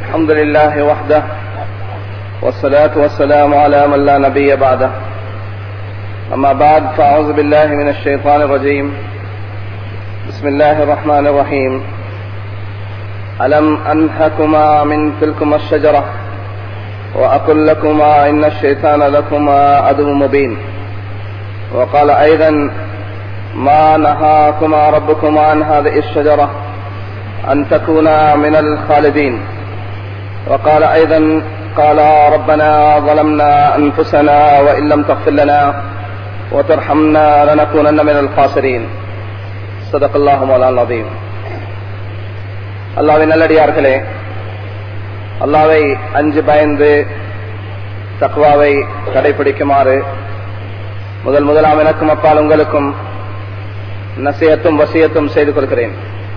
الحمد لله وحده والصلاة والسلام على من لا نبي بعده أما بعد فأعوذ بالله من الشيطان الرجيم بسم الله الرحمن الرحيم ألم أنهكما من تلكما الشجرة وأقل لكما إن الشيطان لكما عدو مبين وقال أيضا ما نهاكما ربكما عن هذه الشجرة أن تكونا من الخالدين وقال أيضا قال ربنا ظلمنا أنفسنا وإن لم تغفر لنا وترحمنا لنكونن من الخاسرين صدق الله مولانا العظيم அல்லாவின் நல்லடியார்களே அல்லாவை அஞ்சு பயந்து தக்வாவை கடைபிடிக்குமாறு முதல் முதலாம் எனக்கும் அப்பால் உங்களுக்கும் நசியத்தும் வசியத்தும் செய்து கொள்கிறேன்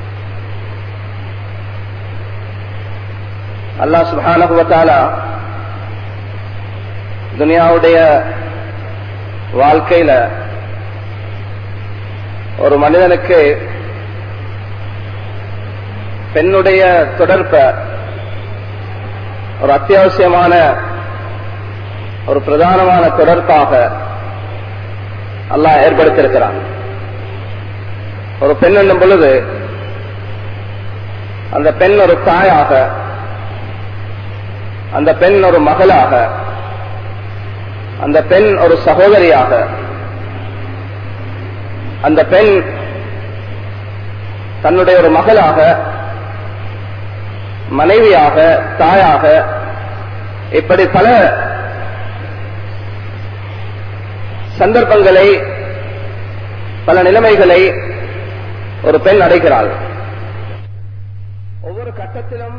அல்லாஹ் சுபானுவத்தாலா துனியாவுடைய வாழ்க்கையில ஒரு மனிதனுக்கு பெண்ணுடைய தொடர்ப ஒரு அத்தியாவசியமான ஒரு பிரதானமான தொடர்பாக அல்லாஹ் ஏற்படுத்தியிருக்கிறான் ஒரு பெண் என்னும் பொழுது அந்த பெண் ஒரு தாயாக அந்த பெண் ஒரு மகளாக அந்த பெண் ஒரு சகோதரியாக அந்த பெண் தன்னுடைய ஒரு மகளாக மனைவியாக தாயாக இப்படி பல சந்தர்ப்பங்களை பல நிலைமைகளை ஒரு பெண் அடைகிறாள் ஒவ்வொரு கட்டத்திலும்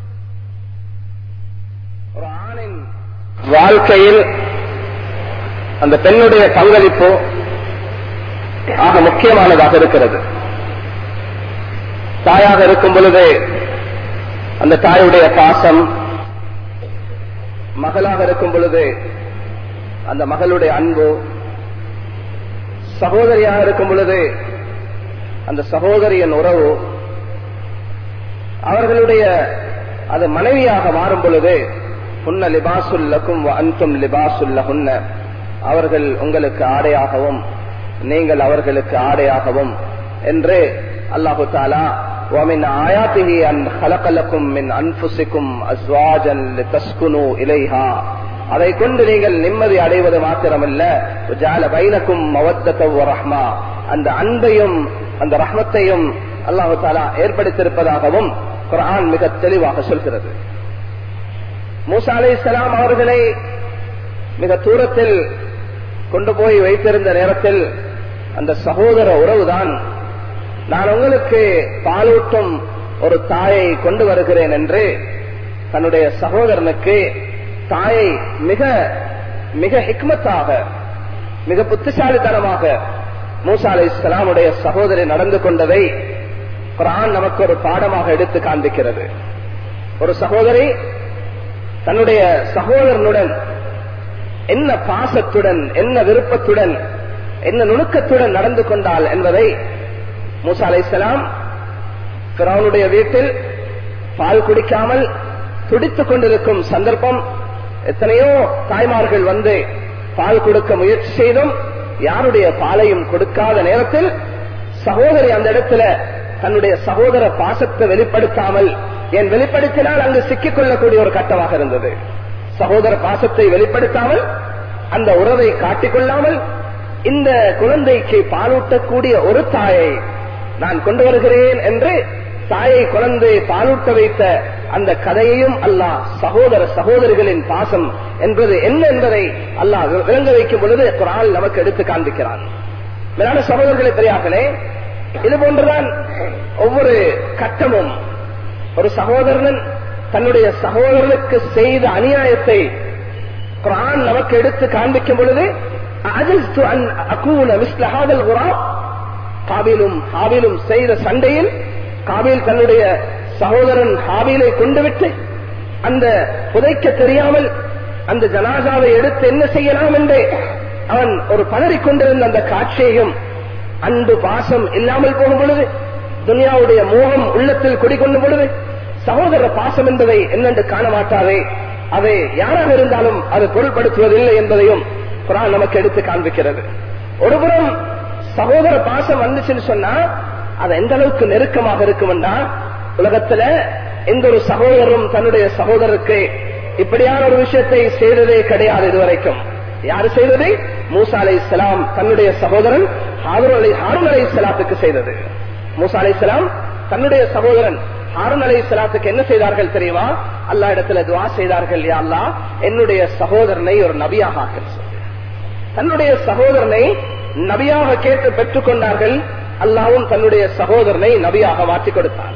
ஒரு ஆணின் வாழ்க்கையில் அந்த பெண்ணுடைய பங்களிப்பு ஆக முக்கியமானதாக இருக்கிறது தாயாக இருக்கும் பொழுது அந்த தாயுடைய பாசம் மகளாக இருக்கும் பொழுது அந்த மகளுடைய அன்பு சகோதரியாக இருக்கும் பொழுது அந்த சகோதரியின் உறவு அவர்களுடைய அது மனைவியாக மாறும் பொழுது புன்ன லிபாசுல்லக்கும் அன்தும் லிபாசுல்லஹுன்ன அவர்கள் உங்களுக்கு ஆடையாகவும் நீங்கள் அவர்களுக்கு ஆடையாகவும் என்று அல்லாஹு தாலா ومن آياته أن خلق لكم من أنفسكم أزواجا لتسكنوا إليها அதை கொண்டு நீங்கள் நிம்மதி அடைவது மாத்திரமல்ல ஜால பைனக்கும் மவத்தத்தவ் ரஹ்மா அந்த அன்பையும் அந்த ரஹ்மத்தையும் அல்லாஹு தாலா ஏற்படுத்தியிருப்பதாகவும் குரான் மிக தெளிவாக சொல்கிறது மூசா அலை இஸ்லாம் அவர்களை மிக தூரத்தில் கொண்டு போய் வைத்திருந்த நேரத்தில் அந்த சகோதர உறவுதான் நான் உங்களுக்கு பாலூட்டும் ஒரு தாயை கொண்டு வருகிறேன் என்று தன்னுடைய சகோதரனுக்கு தாயை மிக மிக ஹிக்மத்தாக மிக புத்திசாலித்தனமாக மூசா அலை இஸ்லாமுடைய சகோதரி நடந்து கொண்டதை குரான் நமக்கு ஒரு பாடமாக எடுத்து காண்பிக்கிறது ஒரு சகோதரி தன்னுடைய சகோதரனுடன் என்ன பாசத்துடன் என்ன விருப்பத்துடன் என்ன நுணுக்கத்துடன் நடந்து கொண்டாள் என்பதை மூசா அலை இஸ்லாம் பிறவனுடைய வீட்டில் பால் குடிக்காமல் துடித்துக் கொண்டிருக்கும் சந்தர்ப்பம் எத்தனையோ தாய்மார்கள் வந்து பால் கொடுக்க முயற்சி செய்தும் யாருடைய பாலையும் கொடுக்காத நேரத்தில் சகோதரி அந்த இடத்துல தன்னுடைய சகோதர பாசத்தை வெளிப்படுத்தாமல் என் வெளிப்படுத்தினால் அங்கு சிக்கிக் கொள்ளக்கூடிய ஒரு கட்டமாக இருந்தது சகோதர பாசத்தை வெளிப்படுத்தாமல் அந்த உறவை காட்டிக்கொள்ளாமல் இந்த குழந்தைக்கு பாலூட்டக்கூடிய ஒரு தாயை நான் கொண்டு வருகிறேன் என்று தாயை குழந்தை பாலூட்ட வைத்த அந்த கதையையும் அல்லாஹ் சகோதர சகோதரிகளின் பாசம் என்பது என்ன என்பதை அல்லாஹ் விளங்க வைக்கும் பொழுது குரால் நமக்கு எடுத்து காண்பிக்கிறான் மேலான சகோதரர்களை பெரியார்களே இது போன்றுதான் ஒவ்வொரு கட்டமும் ஒரு சகோதரன் தன்னுடைய சகோதரனுக்கு செய்த அநியாயத்தை குரான் நமக்கு எடுத்து காண்பிக்கும் பொழுது காபிலும் ஹாபிலும் செய்த சண்டையில் காபில் தன்னுடைய சகோதரன் ஹாபிலை கொண்டு விட்டு அந்த புதைக்க தெரியாமல் அந்த ஜனாசாவை எடுத்து என்ன செய்யலாம் என்று அவன் ஒரு பதறிக் கொண்டிருந்த அந்த காட்சியையும் அன்பு பாசம் இல்லாமல் போகும் பொழுது துனியாவுடைய மோகம் உள்ளத்தில் குடிக்கொள்ளும் பொழுது சகோதர பாசம் என்பதை என்னென்று காண மாட்டாரே அதை யாராக இருந்தாலும் அது பொருள்படுத்துவதில்லை என்பதையும் குரான் நமக்கு எடுத்து காண்பிக்கிறது ஒருபுறம் சகோதர பாசம் வந்துச்சுன்னு சொன்னா அது எந்த அளவுக்கு நெருக்கமாக இருக்கும்னா உலகத்துல எந்த ஒரு சகோதரரும் தன்னுடைய சகோதரருக்கு இப்படியான ஒரு விஷயத்தை செய்ததே கிடையாது இதுவரைக்கும் யாரு செய்தது மூசா அலை இஸ்லாம் தன்னுடைய சகோதரன் ஹாரூன் அலை ஹாரூன் அலை இஸ்லாத்துக்கு செய்தது மூசா அலை இஸ்லாம் தன்னுடைய சகோதரன் ஹாரூன் அலை இஸ்லாத்துக்கு என்ன செய்தார்கள் தெரியுமா அல்லா இடத்துல துவா செய்தார்கள் யா அல்லா என்னுடைய சகோதரனை ஒரு நபியாக ஆக்கல் சொல்லு. தன்னுடைய சகோதரனை நபியாக கேட்டு பெற்றுக் கொண்டார்கள் அல்லாவும் தன்னுடைய சகோதரனை நபியாக மாற்றிக் கொடுத்தார்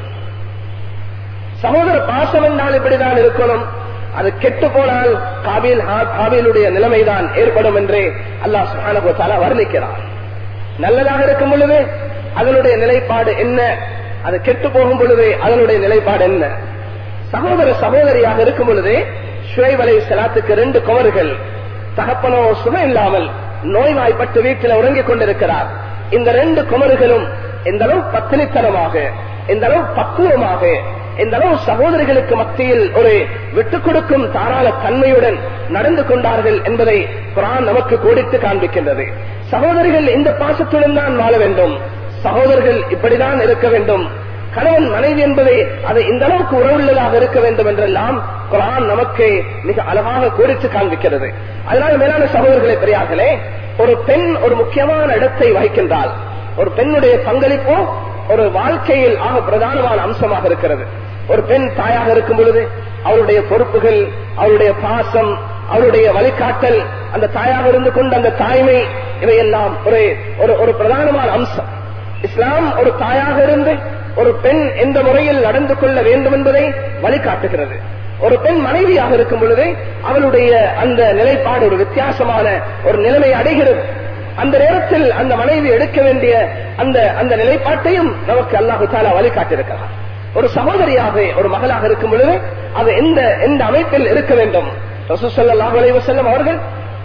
சகோதர பாசம் என்றால் இப்படிதான் இருக்கணும் அது கெட்டு போனால் காபில் காபிலுடைய நிலைமைதான் ஏற்படும் என்று அல்லாஹ் சுஹானகோத்தாலா வர்ணிக்கிறார் நல்லதாக இருக்கும் பொழுது அதனுடைய நிலைப்பாடு என்ன அது கெட்டு போகும் பொழுது அதனுடைய நிலைப்பாடு என்ன சகோதர சகோதரியாக இருக்கும் பொழுது ஷுவைப் அலை சலாத்துக்கு ரெண்டு குமர்கள் தகப்பனோ சுமை இல்லாமல் நோய்வாய்ப்பட்டு வீட்டில் உறங்கிக் கொண்டிருக்கிறார் இந்த ரெண்டு குமர்களும் எந்த அளவு பத்தினித்தனமாக எந்த அளவு பக்குவமாக எந்த அளவு சகோதரிகளுக்கு மத்தியில் ஒரு விட்டுக் கொடுக்கும் தாராள தன்மையுடன் நடந்து கொண்டார்கள் என்பதை குரான் நமக்கு கோடித்து காண்பிக்கின்றது சகோதரிகள் இந்த பாசத்துடன் தான் வாழ வேண்டும் சகோதரர்கள் இப்படிதான் இருக்க வேண்டும் கணவன் மனைவி என்பதை அது இந்த அளவுக்கு உறவுள்ளதாக இருக்க வேண்டும் என்றெல்லாம் குரான் நமக்கு மிக அழகாக கோடித்து காண்பிக்கிறது அதனால் மேலான சகோதரர்களை பெரியார்களே ஒரு பெண் ஒரு முக்கியமான இடத்தை வகிக்கின்றால் ஒரு பெண்ணுடைய பங்களிப்போ ஒரு வாழ்க்கையில் ஆக பிரதானமான அம்சமாக இருக்கிறது ஒரு பெண் தாயாக இருக்கும் பொழுது அவருடைய பொறுப்புகள் அவருடைய பாசம் அவருடைய வழிகாட்டல் அந்த தாயாக இருந்து கொண்டு அந்த தாய்மை இவையெல்லாம் ஒரு ஒரு- ஒரு பிரதானமான அம்சம் இஸ்லாம் ஒரு தாயாக இருந்து ஒரு பெண் எந்த முறையில் நடந்து கொள்ள வேண்டும் என்பதை வழிகாட்டுகிறது ஒரு பெண் மனைவியாக இருக்கும் பொழுது அவளுடைய அந்த நிலைப்பாடு ஒரு வித்தியாசமான ஒரு நிலைமை அடைகிறது அந்த நேரத்தில் அந்த மனைவி எடுக்க வேண்டிய அந்த அந்த நிலைப்பாட்டையும் நமக்கு அல்லாஹு தாலா வழிகாட்டிருக்கிறார் ஒரு சகோதரியாக ஒரு மகளாக இருக்கும் பொழுது அது எந்த எந்த அமைப்பில் இருக்க வேண்டும் ரசூசல்லாஹு அலைஹி வஸல்லம் அவர்கள்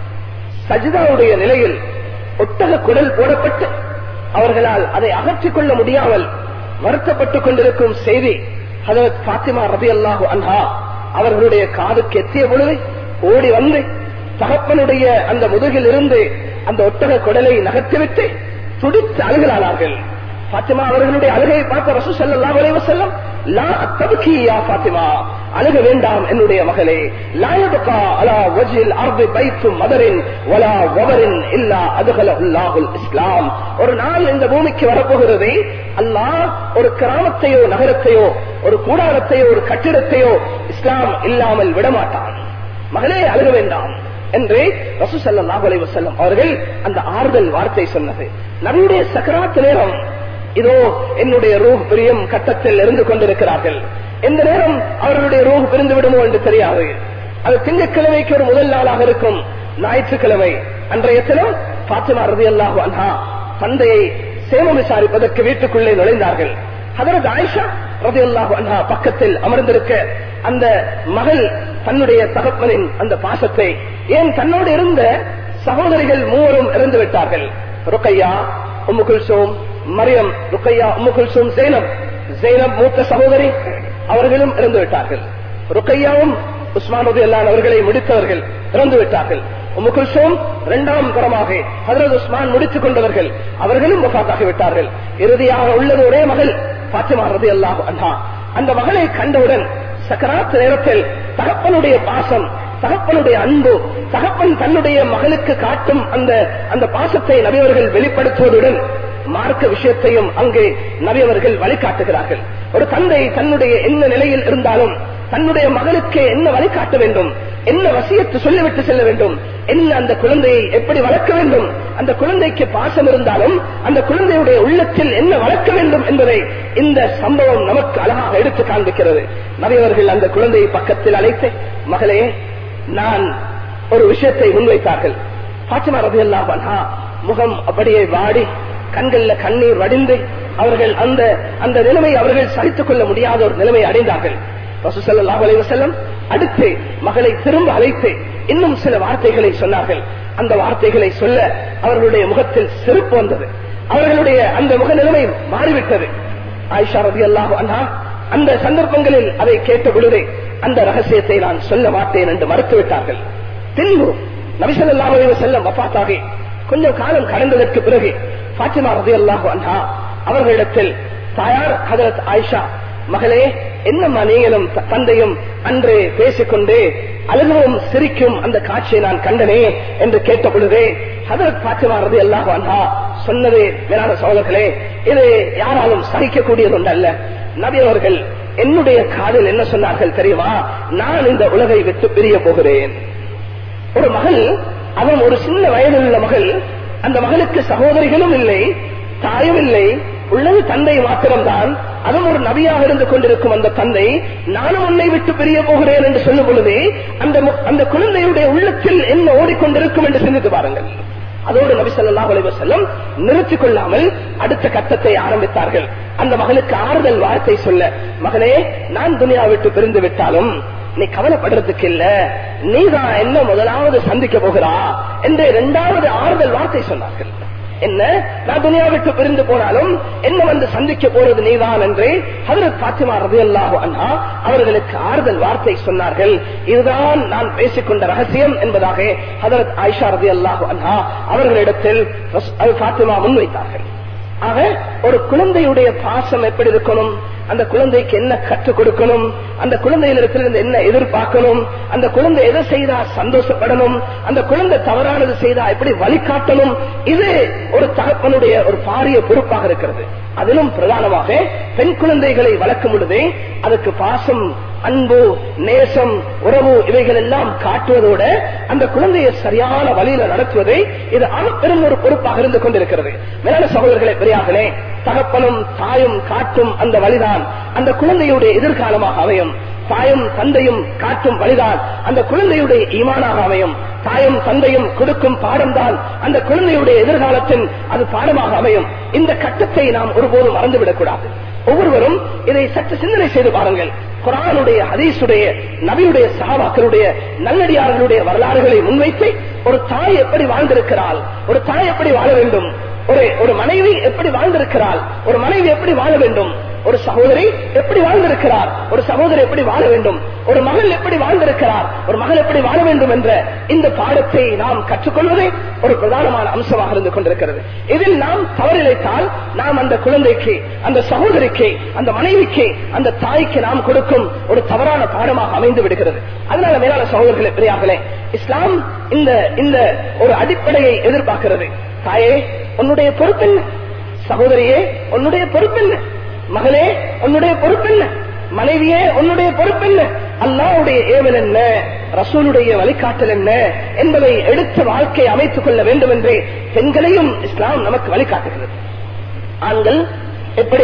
சஜிதாவுடைய நிலையில் ஒட்டக குடல் போடப்பட்டு அவர்களால் அதை அகற்றிக் கொள்ள முடியாமல் வருத்தப்பட்டுக் கொண்டிருக்கும் செய்தி ஹதரத் பாத்திமா ரபி அல்லாஹு அன்ஹா அவர்களுடைய காதுக்கு எத்திய பொழுது ஓடி வந்து தகப்பனுடைய அந்த முதுகில் இருந்து அந்த ஒட்டக குடலை நகர்த்திவிட்டு துடித்து அழுகிறார்கள் பாத்திமா அவர்களுடைய அழுகையை பார்த்த ரசூ ஸல்லல்லாஹு அலைஹி வஸல்லம் லா தப்கி யா பாத்திமா அழுக வேண்டாம் என்னுடைய மகளே லா யப்கா அலா வஜ்ஹில் அர்தி பைத்து மதரின் வலா வபரின் இல்லா அதுகலஹுல்லாஹுல் இஸ்லாம் ஒரு நாள் இந்த பூமிக்கு வரப்போகிறது அல்லாஹ் ஒரு கிராமத்தையோ நகரத்தையோ ஒரு கூடாரத்தையோ ஒரு கட்டிடத்தையோ இஸ்லாம் இல்லாமல் விடமாட்டான் மகளே அழுக வேண்டாம் என்று ரசூ ஸல்லல்லாஹு அலைஹி வஸல்லம் அவர்கள் அந்த ஆறுதல் வார்த்தை சொன்னது நபியுடைய சக்கராத்து நேரம் இதோ என்னுடைய ரூஹ் பிரியம் கட்டத்தில் இருந்து கொண்டிருக்கிறார்கள் எந்த நேரம் அவர்களுடைய ரூஹ் பிரிந்து விடுமோ என்று தெரியாது அது திங்கட்கிழமைக்கு ஒரு முதல் நாளாக இருக்கும் ஞாயிற்றுக்கிழமை அன்றைய தினம் பாத்திமா ரதி அல்லாஹு அன்ஹா தந்தையை சேமம் விசாரிப்பதற்கு வீட்டுக்குள்ளே நுழைந்தார்கள் ஹதரத் ஆயிஷா ரதி அல்லாஹு அன்ஹா பக்கத்தில் அமர்ந்திருக்க அந்த மகள் தன்னுடைய தகப்பனின் அந்த பாசத்தை ஏன் தன்னோடு இருந்த சகோதரிகள் மூவரும் இறந்து விட்டார்கள் ருக்கையா உம்மு குல்சோம் மரியம் ருக்கையா உம்மு குல்சோம் ஜெய்னப் ஜெய்னப் மூத்த சகோதரி அவர்களும் இறந்து விட்டார்கள் ருக்கையாவும் உஸ்மான் ரதி அல்லான் அவர்களை முடித்தவர்கள் இறந்து விட்டார்கள் உம்மு குல்சோம் இரண்டாம் தரமாக ஹதரத் உஸ்மான் முடித்துக் கொண்டவர்கள் அவர்களும் வஃபாத்தாகி விட்டார்கள் இறுதியாக உள்ளது ஒரே மகள் பாத்திமா ரதி அல்லாஹ் அண்ணா அந்த மகளை கண்டவுடன் சக்கராத் நேரத்தில் தகப்பனுடைய பாசம் தகப்பனுடைய அன்பு தகப்பன் தன்னுடைய மகளுக்கு காட்டும் அந்த அந்த பாசத்தை நபியவர்கள் வெளிப்படுத்துவதுடன் மார்க்க விஷயத்தையும் அங்கே நபியவர்கள் வழிகாட்டுகிறார்கள் ஒரு தந்தை தன்னுடைய என்ன நிலையில் இருந்தாலும் தன்னுடைய மகளுக்கு என்ன வழிகாட்ட வேண்டும் என்ன வசியத்து சொல்லிவிட்டு செல்ல வேண்டும் என்ன அந்த குழந்தையை எப்படி வளர்க்க வேண்டும் அந்த குழந்தைக்கு பாசம் இருந்தாலும் அந்த குழந்தையுடைய உள்ளத்தில் என்ன வளர்க்க வேண்டும் என்பதை இந்த சம்பவம் நமக்கு அழகாக எடுத்து காண்பிக்கிறது நபியவர்கள் அந்த குழந்தையை பக்கத்தில் அழைத்து மகளே நான் ஒரு விஷயத்தை முன்வைத்தார்கள் பாத்திமா ரதி அல்லாஹா முகம் அப்படியே வாடி கண்கள்ல கண்ணீர் வடிந்து அவர்கள் அந்த அந்த நிலைமை அவர்கள் சகித்துக் கொள்ள முடியாத ஒரு நிலைமை அடைந்தார்கள் ரசூசல்லாஹு அலைஹி வஸல்லம் அடுத்து மகளை திரும்ப அழைத்து இன்னும் சில வார்த்தைகளை சொன்னார்கள் அந்த வார்த்தைகளை சொல்ல அவர்களுடைய முகத்தில் செருப்பு வந்தது அவர்களுடைய அந்த முக நிலைமை மாறிவிட்டது ஆயிஷா ரதி அல்லாஹு அண்ணா அந்த சந்தர்ப்பங்களில் அதை கேட்ட பொழுதே அந்த ரகசியத்தை நான் சொல்ல மாட்டேன் என்று மறுத்துவிட்டார்கள் பின்பு நபிசல்லாஹு அலைஹி வஸல்லம் வஃபாத்தாகி கொஞ்சம் காலம் கடந்ததற்கு பிறகு ஃபாத்திமா ரலியல்லாஹு அன்ஹா அவர்களிடத்தில் தாயார் ஹஜரத் ஆயிஷா மகளே என்னம்மா நீங்களும் த- தந்தையும் அன்று பேசிக்கொண்டு அழுகவும் சிரிக்கும் அந்த காட்சியை நான் கண்டனே என்று கேட்ட பொழுதே ஹதரத் பாத்திமா ரதி அல்லாஹ் அன்ஹா சொன்னது மேலான சோழர்களே இது யாராலும் சகிக்கக்கூடியது ஒன்றல்ல நபி அவர்கள் என்னுடைய காதில் என்ன சொன்னார்கள் தெரியுமா நான் இந்த உலகை விட்டு பிரிய போகிறேன் ஒரு மகள் அவன் ஒரு சின்ன வயதில் உள்ள மகள் அந்த மகளுக்கு சகோதரிகளும் இல்லை தாயும் இல்லை உள்ளது தந்தை மாத்திரம்தான் அதுவும் ஒரு நபியாக இருந்து கொண்டிருக்கும் அந்த தந்தை நானும் உன்னை விட்டு பிரிய போகிறேன் என்று சொல்லும் பொழுது அந்த மு- அந்த குழந்தையுடைய உள்ளத்தில் என்ன ஓடிக்கொண்டிருக்கும் என்று சிந்தித்து பாருங்கள் அதோடு நபி ஸல்லல்லாஹு அலைஹி வஸல்லம் நிறுத்திக் கொள்ளாமல் அடுத்த கட்டத்தை ஆரம்பித்தார்கள் அந்த மகளுக்கு ஆறுதல் வார்த்தை சொல்ல மகனே நான் துனியா விட்டு பிரிந்து விட்டாலும் நீ கவலைப்படுறதுக்கு இல்ல நீதான் என்ன முதலாவது சந்திக்க போகிறா என்று இரண்டாவது ஆறுதல் வார்த்தை சொன்னார்கள் என்ன நான் துனியா விட்டு பிரிந்து போனாலும் என்ன வந்து சந்திக்க போறது நீதான் என்று ஹதரத் பாத்திமா ரலியல்லாஹு அன்ஹா அவர்களுக்கு ஆறுதல் வார்த்தை சொன்னார்கள் இதுதான் நான் பேசிக்கொண்ட ரகசியம் என்பதாக ஹதரத் ஆயிஷா ரலியல்லாஹு அன்ஹா அவர்களிடத்தில் ரஸ்- அது பாத்திமா முன்வைத்தார்கள் ஆக ஒரு குழந்தையுடைய பாசம் எப்படி இருக்கணும் அந்த குழந்தைக்கு என்ன கற்றுக் கொடுக்கணும் அந்த குழந்தையிலிருந்து என்ன எதிர்பார்க்கணும் அந்த குழந்தை எதை செய்தா சந்தோஷப்படணும் அந்த குழந்தை தவறானது செய்தா எப்படி வழிகாட்டணும் இது ஒரு தகப்பனுடைய ஒரு பாரிய பொறுப்பாக இருக்கிறது அதிலும் பிரதானமாக பெண் குழந்தைகளை வளர்க்கும் பொழுதே அதுக்கு பாசம் அன்பு நேசம் உறவு இவைகள் எல்லாம் காட்டுவதோட அந்த குழந்தையை சரியான வழியில நடத்துவதை இது பெரும் ஒரு பொறுப்பாக இருந்து கொண்டிருக்கிறது மேலான சகோதரர்களே பெரியார்களே தகப்பனும் தாயும் காட்டும் அந்த வழிதான் அந்த குழந்தையுடைய எதிர்காலமாக அமையும் தாயும் தந்தையும் காட்டும் வழிதான் அந்த குழந்தையுடைய ஈமானாக அமையும் தாயும் தந்தையும் கொடுக்கும் பாடம்தான் அந்த குழந்தையுடைய எதிர்காலத்தின் அது பாடமாக அமையும் இந்த கட்டத்தை நாம் ஒருபோதும் மறந்துவிடக் கூடாது ஒவ்வொருவரும் இதை சற்று சிந்தனை செய்து பாருங்கள் குரானுடைய ஹதீசுடைய நபியுடைய சகாபாக்களுடைய நல்லடியார்களுடைய வரலாறுகளை முன்வைத்து ஒரு தாய் எப்படி வாழ்ந்திருக்கிறாள் ஒரு தாய் எப்படி வாழ வேண்டும் ஒரு ஒரு மனைவி எப்படி வாழ்ந்திருக்கிறாள் ஒரு மனைவி எப்படி வாழ வேண்டும் ஒரு சகோதரி எப்படி வாழ்ந்திருக்கிறார் ஒரு சகோதரி எப்படி வாழ வேண்டும் ஒரு மகள் எப்படி வாழ்ந்திருக்கிறார் ஒரு மகள் எப்படி வாழ வேண்டும் என்ற இந்த பாடத்தை நாம் கற்றுக்கொள்வதே ஒரு பிரதானமான அம்சமாக இருந்து கொண்டிருக்கிறது இதில் நாம் தவறிழைத்தால் நாம் அந்த குழந்தைக்கு அந்த சகோதரிக்கு அந்த மனைவிக்கு அந்த தாய்க்கு நாம் கொடுக்கும் ஒரு தவறான பாடமாக அமைந்து விடுகிறது அதனால மேலான சகோதரர்களே பெரியார்களே இஸ்லாம் இந்த இந்த ஒரு அடிப்படையை எதிர்பார்க்கிறது தாயே உன்னுடைய பொறுப்பென்ன சகோதரியே உன்னுடைய பொறுப்பென்ன மகளே உன்னுடைய பொறுப்பென்ன மனைவியே உன்னுடைய பொறுப்பென்ன அல்லாவுடைய ஏவல் என்ன ரசூலுடைய வழிகாட்டல் என்ன என்பதை எடுத்த வாழ்க்கை அமைத்துக் கொள்ள வேண்டும் என்று பெண்களையும் இஸ்லாம் நமக்கு வழிகாட்டுகிறது ஆண்கள் எப்படி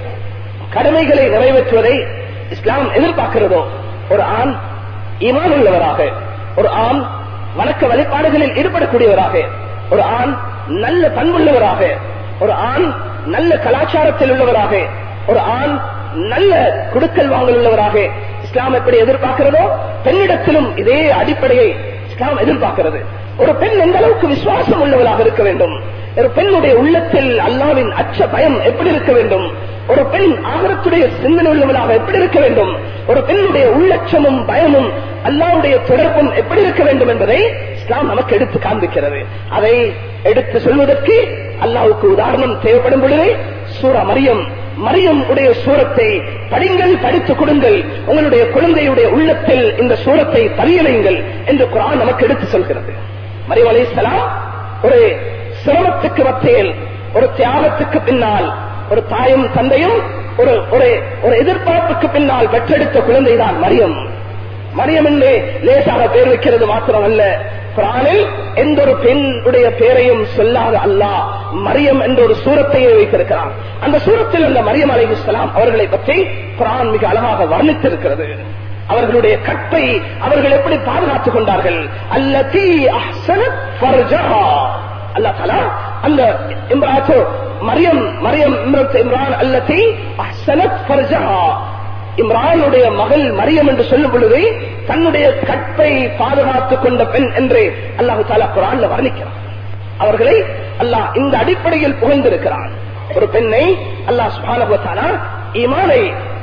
கடமைகளை நிறைவேற்றுவதை இஸ்லாம் எதிர்பார்க்கிறதோ ஒரு ஆண் ஈமான் உள்ளவராக ஒரு ஆண் வணக்க வழிபாடுகளில் ஈடுபடக்கூடியவராக ஒரு ஆண் நல்ல பண்புள்ளவராக ஒரு ஆண் நல்ல கலாச்சாரத்தில் உள்ளவராக ஒரு ஆண் நல்ல குடுக்கல் வாங்கல் உள்ளவராக இஸ்லாம் எப்படி எதிர்பார்க்கிறதோ பெண்ணிடத்திலும் இதே அடிப்படையை இஸ்லாம் எதிர்பார்க்கிறது ஒரு பெண் எந்த அளவுக்கு விசுவாசம் உள்ளவராக இருக்க வேண்டும் ஒரு பெண்ணுடைய உள்ளத்தில் அல்லாவின் அச்ச பயம் எப்படி இருக்க வேண்டும் ஒரு பெண் ஆகரத்துடைய சிந்தனை உள்ளவளாக எப்படி இருக்க வேண்டும் ஒரு பெண்ணுடைய உள்ளட்சமும் பயமும் அல்லாவுடைய தொடர்பும் எப்படி இருக்க வேண்டும் என்பதை இஸ்லாம் நமக்கு எடுத்து காண்பிக்கிறது அதை எடுத்து சொல்வதற்கு அல்லாவுக்கு உதாரணம் தேவைப்படும் பொழுதே சூரா மரியம் மரியம் உடைய சூரத்தை படிங்கள் படித்துக் கொடுங்கள் உங்களுடைய குழந்தையுடைய உள்ளத்தில் இந்த சூரத்தை பதியலையுங்கள் என்று குரான் நமக்கு எடுத்து சொல்கிறது மரியம் அலைஹிஸ்ஸலாம் ஒரு சிரமத்துக்கு மத்தியில் ஒரு தியாகத்துக்கு பின்னால் ஒரு தாயும் தந்தையும் ஒரு ஒரு ஒரு எதிர்பார்ப்புக்கு பின்னால் பெற்றெடுத்த குழந்தைதான் மரியம் மரியம் என்று லேசாக பேர் வைக்கிறது மாத்திரமல்ல குரானில் எந்த ஒரு பெண்ணுடைய பெயரையும் சொல்லாத அல்லாஹ் மரியம் என்ற ஒரு சூரத்தையே வைத்திருக்கிறான் அந்த சூரத்தில் உள்ள மரியம் அலைஹிஸ்ஸலாம் அவர்களை பற்றி குரான் மிக அழகாக வர்ணித்திருக்கிறது அவர்களுடைய கற்பை அவர்கள் எப்படி பாதுகாத்துக் கொண்டார்கள் அல்லதி அஹ்சனத் ஃபர்ஜஹா அல்லாஹ் தஆலா அந்த இம்ராத்து மரியம் மரியம் இம்ரத் இம்ரான் அல்லதி அஹ்சனத் ஃபர்ஜஹா இம்ரானுடைய மகள் மரியம் என்று சொல்லும் பொழுது தன்னுடைய கற்பை பாதுகாத்துக் கொண்ட பெண் என்று அல்லாஹு தாலா குரான்ல வர்ணிக்கிறான் அவர்களை அல்லாஹ் இந்த அடிப்படையில் புகழ்ந்திருக்கிறான் ஒரு பெண்ணை அல்லாஹ் சுபானகுவத்தாலா ஈமானை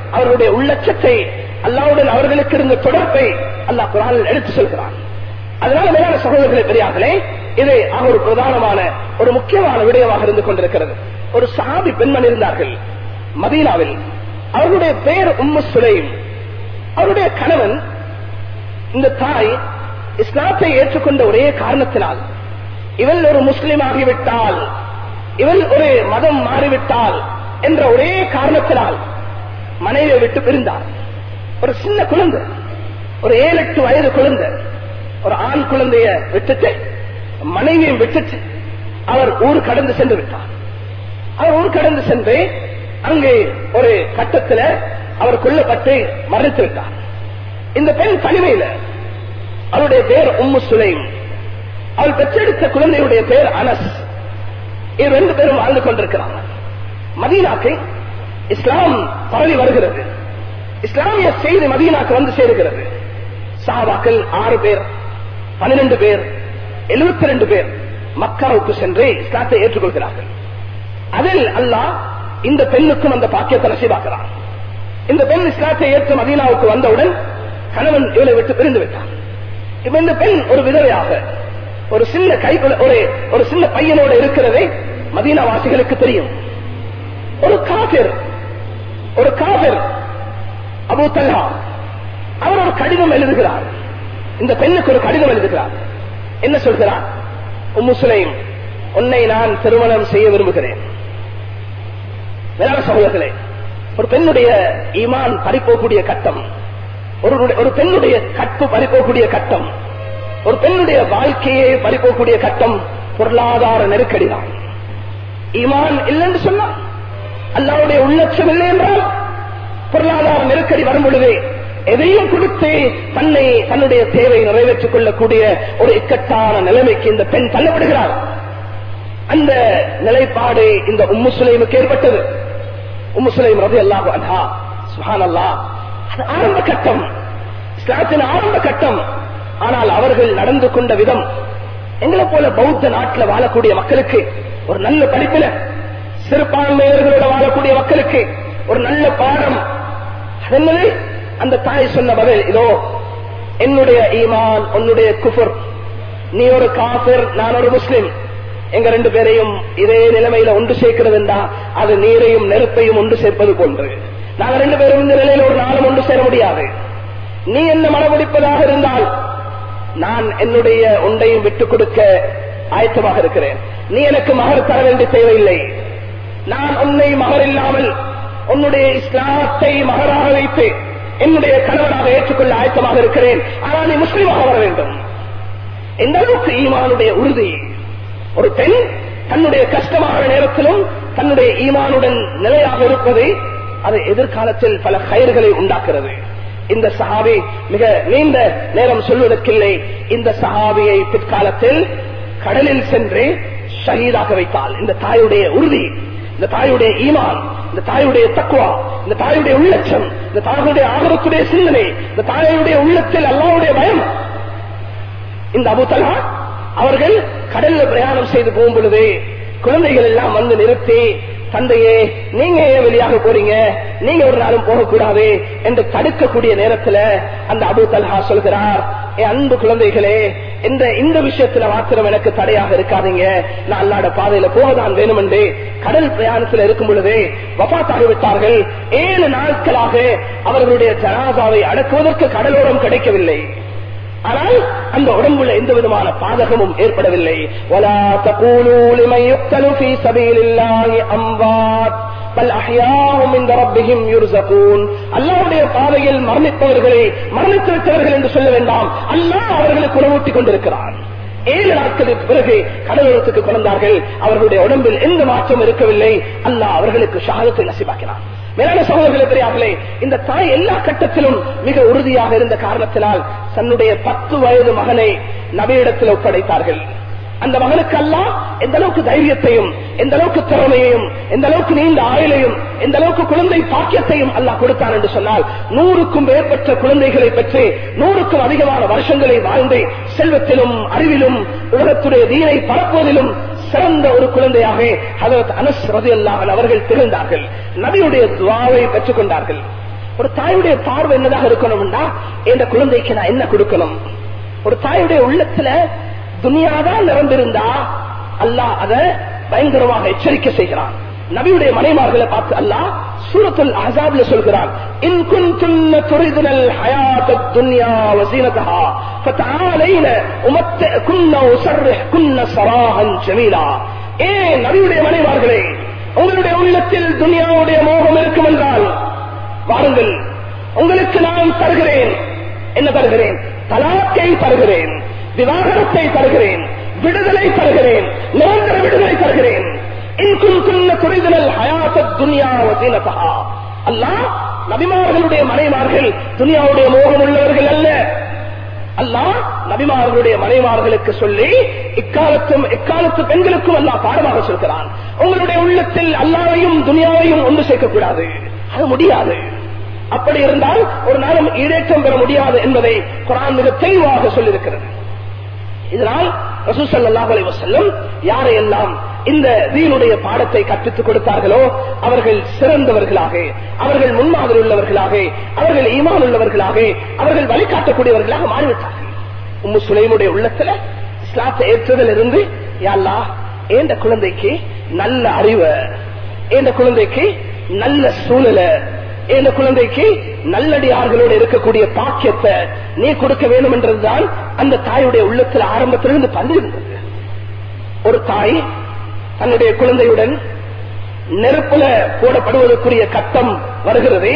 அவர்களுடைய உள்ளச்சத்தை அல்லாவுடன் அவர்களுக்கு இருந்த தொடர்பை அல்லாஹ் குரானில் எடுத்து சொல்கிறான் அதனால மேலான சகோதரர்களை பெரியார்களே இது ஆக ஒரு பிரதானமான ஒரு முக்கியமான விடயமாக இருந்து கொண்டிருக்கிறது ஒரு சாபி பெண்மணி இருந்தார்கள் மதீனாவில் அவர்களுடைய பெயர் உம்மு சுலைம் அவருடைய கணவன் இந்த தாய் இஸ்லாத்தை ஏற்றுக்கொண்ட ஒரே காரணத்தினால் இவள் ஒரு முஸ்லிம் ஆகிவிட்டால் இவள் ஒரு மதம் மாறிவிட்டால் என்ற ஒரே காரணத்தினால் மனைவியை விட்டு பிரிந்தார் ஒரு சின்ன குழந்தை ஒரு ஏழு எட்டு வயது குழந்தை ஒரு ஆண் குழந்தைய விட்டுட்டு மனைவியும் விட்டுட்டு அவர் ஊர் கடந்து சென்று விட்டார் அவர் ஊர் கடந்து சென்று அங்கே ஒரு கட்டத்தில் அவர் கொல்லப்பட்டு மறைத்து விட்டார் இந்த பெண் தனிமையில அவருடைய பேர் உம்மு சுலைம் அவள் பெற்றெடுத்த குழந்தையுடைய பேர் அனஸ் இது ரெண்டு பேரும் வாழ்ந்து கொண்டிருக்கிறாங்க மதீனாக்கு இஸ்லாம் பரவி வருகிறது இஸ்லாமிய செய்தி மதீனாக்கு வந்து சேருகிறது சாபாக்கள் ஆறு பேர் பன்னிரண்டு பேர் எழுபத்தி ரெண்டு பேர் மக்காவுக்கு சென்று இஸ்லாத்தை ஏற்றுக்கொள்கிறார்கள் அதில் அல்லாஹ் இந்த பெண்ணுக்கும் அந்த பாக்கியத்தை நசீவாக்குறான் இந்த பெண் இஸ்லாத்தை ஏற்று மதீனாவுக்கு வந்தவுடன் கணவன் இவளை விட்டு பிரிந்து விட்டான் இப்ப இந்த பெண் ஒரு விதவையாக ஒரு சின்ன கை ஒரு ஒரு சின்ன பையனோட இருக்கிறதே மதீனா வாசிகளுக்கு தெரியும் ஒரு காபிர் ஒரு காபிர் அபு தல்ஹா அவர் ஒரு கடிதம் எழுதுகிறார் இந்த பெண்ணுக்கு ஒரு கடிதம் எழுதுகிறார் என்ன சொல்கிறார் உம்மு சுலைம் உன்னை நான் திருமணம் செய்ய விரும்புகிறேன் வேளாண் சகோதரர்களே ஒரு பெண்ணுடைய ஈமான் பறிப்போக்கூடிய கட்டம் ஒரு ஒரு பெண்ணுடைய கற்பு பறிப்போக்கூடிய கட்டம் ஒரு பெண்ணுடைய வாழ்க்கையே பறிப்போக்கூடிய கட்டம் பொருளாதார நெருக்கடி தான் ஈமான் இல்லைன்னு சொன்னா அல்லாவுடைய உள்ளட்சம் இல்லை என்றால் பொருளாதார நெருக்கடி வரும் பொழுது எதையும் கொடுத்து தன்னை தன்னுடைய தேவை நிறைவேற்றிக் கொள்ளக்கூடிய ஒரு இக்கட்டான நிலைமைக்கு இந்த பெண் தள்ளப்படுகிறார் அந்த நிலைப்பாடு இந்த உம்மு சுலைமுக்கு ஏற்பட்டது உம்மு சுலைம் ரவி அல்லாஹு அன்ஹா சுஹான் அல்லா அது ஆரம்ப கட்டம் இஸ்லாத்தின் ஆரம்ப கட்டம் ஆனால் அவர்கள் நடந்து கொண்ட விதம் எங்களை போல பௌத்த நாட்டில் வாழக்கூடிய மக்களுக்கு ஒரு நல்ல படிப்பில சிறுபான்மையர்களோட வாழக்கூடிய மக்களுக்கு ஒரு நல்ல பாடம் அதென்னது அந்த தாய் சொன்ன பதில் இதோ என்னுடைய ஈமான் உன்னுடைய குஃபர் நீ ஒரு காபிர் நான் ஒரு முஸ்லிம் எங்க ரெண்டு பேரையும் இதே நிலைமையில ஒன்று சேர்க்கிறது என்றா அது நீரையும் நெருப்பையும் ஒன்று சேர்ப்பது போன்று நாங்க ரெண்டு பேரும் இந்த நிலையில ஒரு நாளும் ஒன்று சேர முடியாது நீ என்ன மனமுடிப்பதாக இருந்தால் நான் என்னுடைய ஒன்றையும் விட்டுக் கொடுக்க ஆயத்தமாக இருக்கிறேன் நீ எனக்கு மகர் தர வேண்டிய தேவையில்லை நான் உன்னை மகர் இல்லாமல் உன்னுடைய இஸ்லாத்தை மகராக வைத்து என்னுடைய கணவனாக ஏற்றுக்கொள்ள ஆயத்தமாக இருக்கிறேன் ஆனால் நீ முஸ்லீமாக வர வேண்டும் எந்த அளவுக்கு ஈமானுடைய உறுதி ஒரு பெண் தன்னுடைய கஷ்டமான நேரத்திலும் தன்னுடைய ஈமானுடன் நிலையாக இருப்பது அது எதிர்காலத்தில் பல கயிர்களை உண்டாக்குறது இந்த சஹாபி மிக நீண்ட நேரம் சொல்வதற்கில்லை இந்த சஹாபியை பிற்காலத்தில் கடலில் சென்று ஷஹீதாக வைத்தால் இந்த தாயுடைய உறுதி இந்த தாயுடைய ஈமான் இந்த தாயுடைய தக்குவா இந்த தாயுடைய உள்ளட்சம் இந்த தாயுடைய ஆகரத்துடைய சிந்தனை இந்த தாயுடைய உள்ளத்தில் அல்லாவுடைய பயம் இந்த அபுதலா அவர்கள் கடல்ல பிரயாணம் செய்து போகும் பொழுது குழந்தைகள் எல்லாம் வந்து நிறுத்தி தந்தையே நீங்க ஏன் வெளியாக போறீங்க நீங்க ஒரு நாளும் போகக்கூடாது என்று தடுக்கக்கூடிய நேரத்துல அந்த அபு தல்ஹா சொல்கிறார் என் அன்பு குழந்தைகளே இந்த இந்த விஷயத்துல மாத்திரம் எனக்கு தடையாக இருக்காதீங்க நான் அல்லாட பாதையில போகதான் வேணும் என்று கடல் பிரயாணத்தில் இருக்கும் பொழுது வபாத்தாகிவிட்டார்கள் ஏழு நாட்களாக அவர்களுடைய ஜனாதாவை அடக்குவதற்கு கடலோரம் கிடைக்கவில்லை ஆனால் அந்த உடம்புல எந்த விதமான பாதகமும் ஏற்படவில்லை وَلَا تَقُولُوا لِمَنْ يُقْتَلُ فِي سَبِيلِ اللَّهِ أَمْوَاتٌ بَلْ أَحْيَاءٌ عِنْدَ رَبِّهِمْ يُرْزَقُونَ அல்லாஹ்வுடைய பாதையில் மரணித்தவர்களை மரணித்து விட்டவர்கள் என்று சொல்ல வேண்டாம் அல்லாஹ் அவர்களுக்கு உணவூட்டிக் கொண்டிருக்கிறான் ஏழு நாட்களுக்கு பிறகு கடலோரத்துக்கு கொண்டார்கள் அவர்களுடைய உடம்பில் எந்த மாற்றம் இருக்கவில்லை அல்லாஹ் அவர்களுக்கு ஷாதத்தை நசிபாக்கினான் மேலான சகோதரர்களே பெரியார்களே இந்த தாய் எல்லா கட்டத்திலும் மிக உறுதியாக இருந்த காரணத்தினால் தன்னுடைய பத்து வயது மகனை நபியிடத்தில் ஒப்படைத்தார்கள் அந்த மகனுக்கு அல்லாஹ் எந்த அளவுக்கு தைரியத்தையும் எந்த அளவுக்கு திறமையையும் எந்த அளவுக்கு நீண்ட ஆயுளையும் எந்த அளவுக்கு குழந்தை பாக்கியத்தையும் அல்லாஹ் கொடுத்தான் என்று சொன்னால் நூறுக்கும் மேற்பட்ட குழந்தைகளை பெற்று நூறுக்கும் அதிகமான வருஷங்களை வாழ்ந்து செல்வத்திலும் அறிவிலும் உலகத்துடைய தீனை பரப்புவதிலும் சிறந்த ஒரு குழந்தையாக ஹதரத் அனஸ் ரதி அவர்கள் திகழ்ந்தார்கள் நபியுடைய துவாவை பெற்றுக் கொண்டார்கள் ஒரு தாயுடைய பார்வை என்னதாக இருக்கணும்னா என்ற குழந்தைக்கு நான் என்ன கொடுக்கணும் ஒரு தாயுடைய உள்ளத்துல துனியாதான் நிரம்பிருந்தா அல்லாஹ் அதை பயங்கரமாக எச்சரிக்கை செய்கிறான் நபியுடைய மனைமார்களை பார்த்து அல்லாஹ் சூரத்துல் அஹாப்ல சொல்கிறான் இன் குன்துன்ன துரிதுனல் ஹயாத்தத் துன்யா வஸீனதஹா ஃபதஆலைன உமத்தகுன்ன உஸர்ரிஹ்குன்ன சராஹன் ஜமீலா ஏ நபியுடைய மனைமார்களே உங்களுடைய உள்ளத்தில் துனியாவுடைய மோகம் இருக்கும் என்றால் வாருங்கள் உங்களுக்கு நான் தருகிறேன் என்ன தருகிறேன் தலாக்கை தருகிறேன் விவாகரத்தை தருகிறேன் விடுதலை தருகிறேன் நிரந்தர விடுதலை தருகிறேன் துரிதனல் ஹயாத்த துனியா வசீனதா அல்லாஹ் நபிமார்களுடைய மனைமார்கள் துனியாவுடைய மோகம் உள்ளவர்கள் அல்ல அல்லாஹ் நபிமார்களுடைய மனைமார்களுக்கு சொல்லி இக்காலத்தும் இக்காலத்து பெண்களுக்கும் அல்லாஹ் பாடமாக சொல்கிறான் உங்களுடைய உள்ளத்தில் அல்லாவையும் துனியாவையும் ஒன்று சேர்க்கக்கூடாது அது முடியாது அப்படி இருந்தால் ஒரு நாளும் ஈடேற்றம் பெற முடியாது என்பதை குரான் மிக தெளிவாக சொல்லியிருக்கிறது இதனால் ரசூசல்லாஹ் அலைஹி வஸல்லம் யாரையெல்லாம் இந்த தீனுடைய பாடத்தை கற்பித்துக் கொடுத்தார்களோ அவர்கள் சிறந்தவர்களாக அவர்கள் முன்மாதிரி உள்ளவர்களாக அவர்கள் ஈமான் உள்ளவர்களாக அவர்கள் வழிகாட்டக்கூடியவர்களாக மாறிவிட்டார்கள் உம்மு சுலைமுடைய உள்ளத்துல இஸ்லாத்தை ஏற்றுதல் இருந்து யாழ்லா ஏந்த குழந்தைக்கு நல்ல அறிவு ஏந்த குழந்தைக்கு நல்ல சூழலை இந்த குழந்தைக்கு நல்லடியார்களோடு இருக்கக்கூடிய பாக்கியத்தை நீ கொடுக்க வேண்டும் என்றதுதான் அந்த தாயுடைய உள்ளத்தில் ஆரம்பத்திலிருந்து பதிந்திருந்தது ஒரு தாய் தன்னுடைய குழந்தையுடன் நெருப்புல போடப்படுவதற்குரிய கட்டம் வருகிறது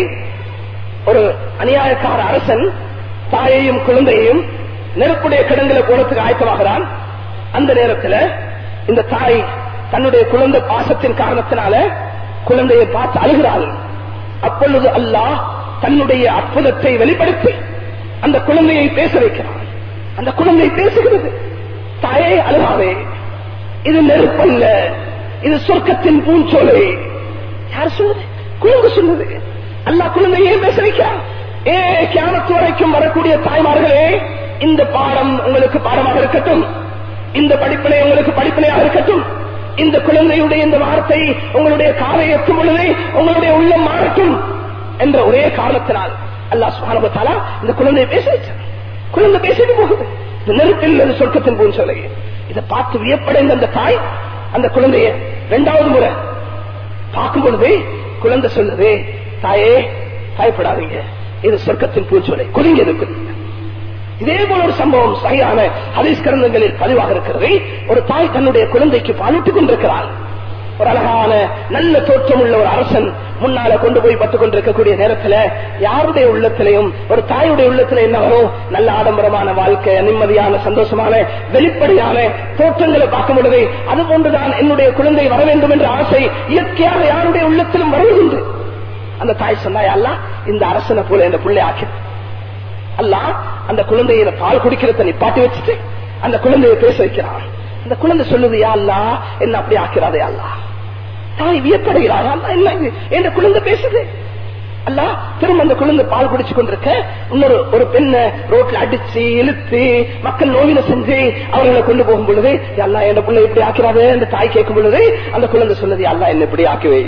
ஒரு அநியாயக்கார அரசன் தாயையும் குழந்தையையும் நெருப்புடைய கிடங்குல போடத்துக்கு ஆயத்தமாகிறான் அந்த நேரத்தில் இந்த தாய் தன்னுடைய குழந்தை பாசத்தின் காரணத்தினால குழந்தையை பார்த்து அழுகிறாள் அப்பொழுது அல்லாஹ் தன்னுடைய அற்புதத்தை வெளிப்படுத்தி அந்த குழந்தையை பேச வைக்கிறான் அந்த குழந்தை பேசுகிறது தாயே அழுகாவே இது நெருப்பல்ல இது சொர்க்கத்தின் பூஞ்சோலை யார் சொல்லுது குழந்தை சொல்லுது அல்லாஹ் குழந்தையே பேச வைக்கிறான் ஏ கியாமத்து வரைக்கும் வரக்கூடிய தாய்மார்களே இந்த பாடம் உங்களுக்கு பாடமாக இருக்கட்டும் இந்த படிப்பினை உங்களுக்கு படிப்பினையாக இருக்கட்டும் இந்த குழந்தையுடைய இந்த வார்த்தை உங்களுடைய காலை எட்டும் பொழுதே உங்களுடைய உள்ளம் மாறட்டும் என்ற ஒரே காரணத்தினால் அல்லாஹ் சுகானபத்தாலா இந்த குழந்தையை பேச வச்சார் குழந்தை பேசிட்டு போகுது இந்த நெருப்பில் அது சொர்க்கத்தின் போன் சொல்லை இதை பார்த்து வியப்படைந்த அந்த தாய் அந்த குழந்தைய இரண்டாவது முறை பார்க்கும் பொழுதே குழந்தை சொல்லுது தாயே பயப்படாதீங்க இது சொர்க்கத்தின் பூச்சோலை குலுங்கியது குலுங்க இதே போல ஒரு சம்பவம் சரியான ஹதீஸ் கிரந்தங்களில் பதிவாக இருக்கிறது ஒரு தாய் தன்னுடைய குழந்தைக்கு பாலூட்டிக் கொண்டிருக்கிறாள் ஒரு அழகான நல்ல தோற்றம் உள்ள ஒரு அரசன் முன்னால கொண்டு போய் பட்டுக் கொண்டிருக்கக்கூடிய நேரத்துல யாருடைய உள்ளத்திலையும் ஒரு தாயுடைய உள்ளத்துல என்ன வரும் நல்ல ஆடம்பரமான வாழ்க்கை நிம்மதியான சந்தோஷமான வெளிப்படையான தோற்றங்களை பார்க்கும் பொழுது அது போன்றுதான் என்னுடைய குழந்தை வர வேண்டும் என்ற ஆசை இயற்கையாக யாருடைய உள்ளத்திலும் வருவதுண்டு அந்த தாய் சொன்னா அல்ல இந்த அரசனை போல இந்த பிள்ளை ஆக்கி அல்ல அந்த குழந்தையில பால் குடிக்கிறத நிப்பாட்டி வச்சுட்டு அந்த குழந்தையை பேச வைக்கிறான் அந்த குழந்தை சொல்லுது யா அல்லா என்ன அப்படி ஆக்கிறாதே அல்லா தாய் வியப்படுகிறார் அல்லா என்ன இது என்ற குழந்தை பேசுது அல்ல திரும்ப அந்த குழந்தை பால் குடிச்சு கொண்டிருக்க இன்னொரு ஒரு பெண்ணை ரோட்ல அடிச்சு இழுத்து மக்கள் நோயில செஞ்சு அவர்களை கொண்டு போகும் பொழுது அல்லா என் பிள்ளை இப்படி ஆக்கிறாதே அந்த தாய் கேட்கும் பொழுது அந்த குழந்தை சொல்லுது அல்லா என்ன இப்படி ஆக்குவே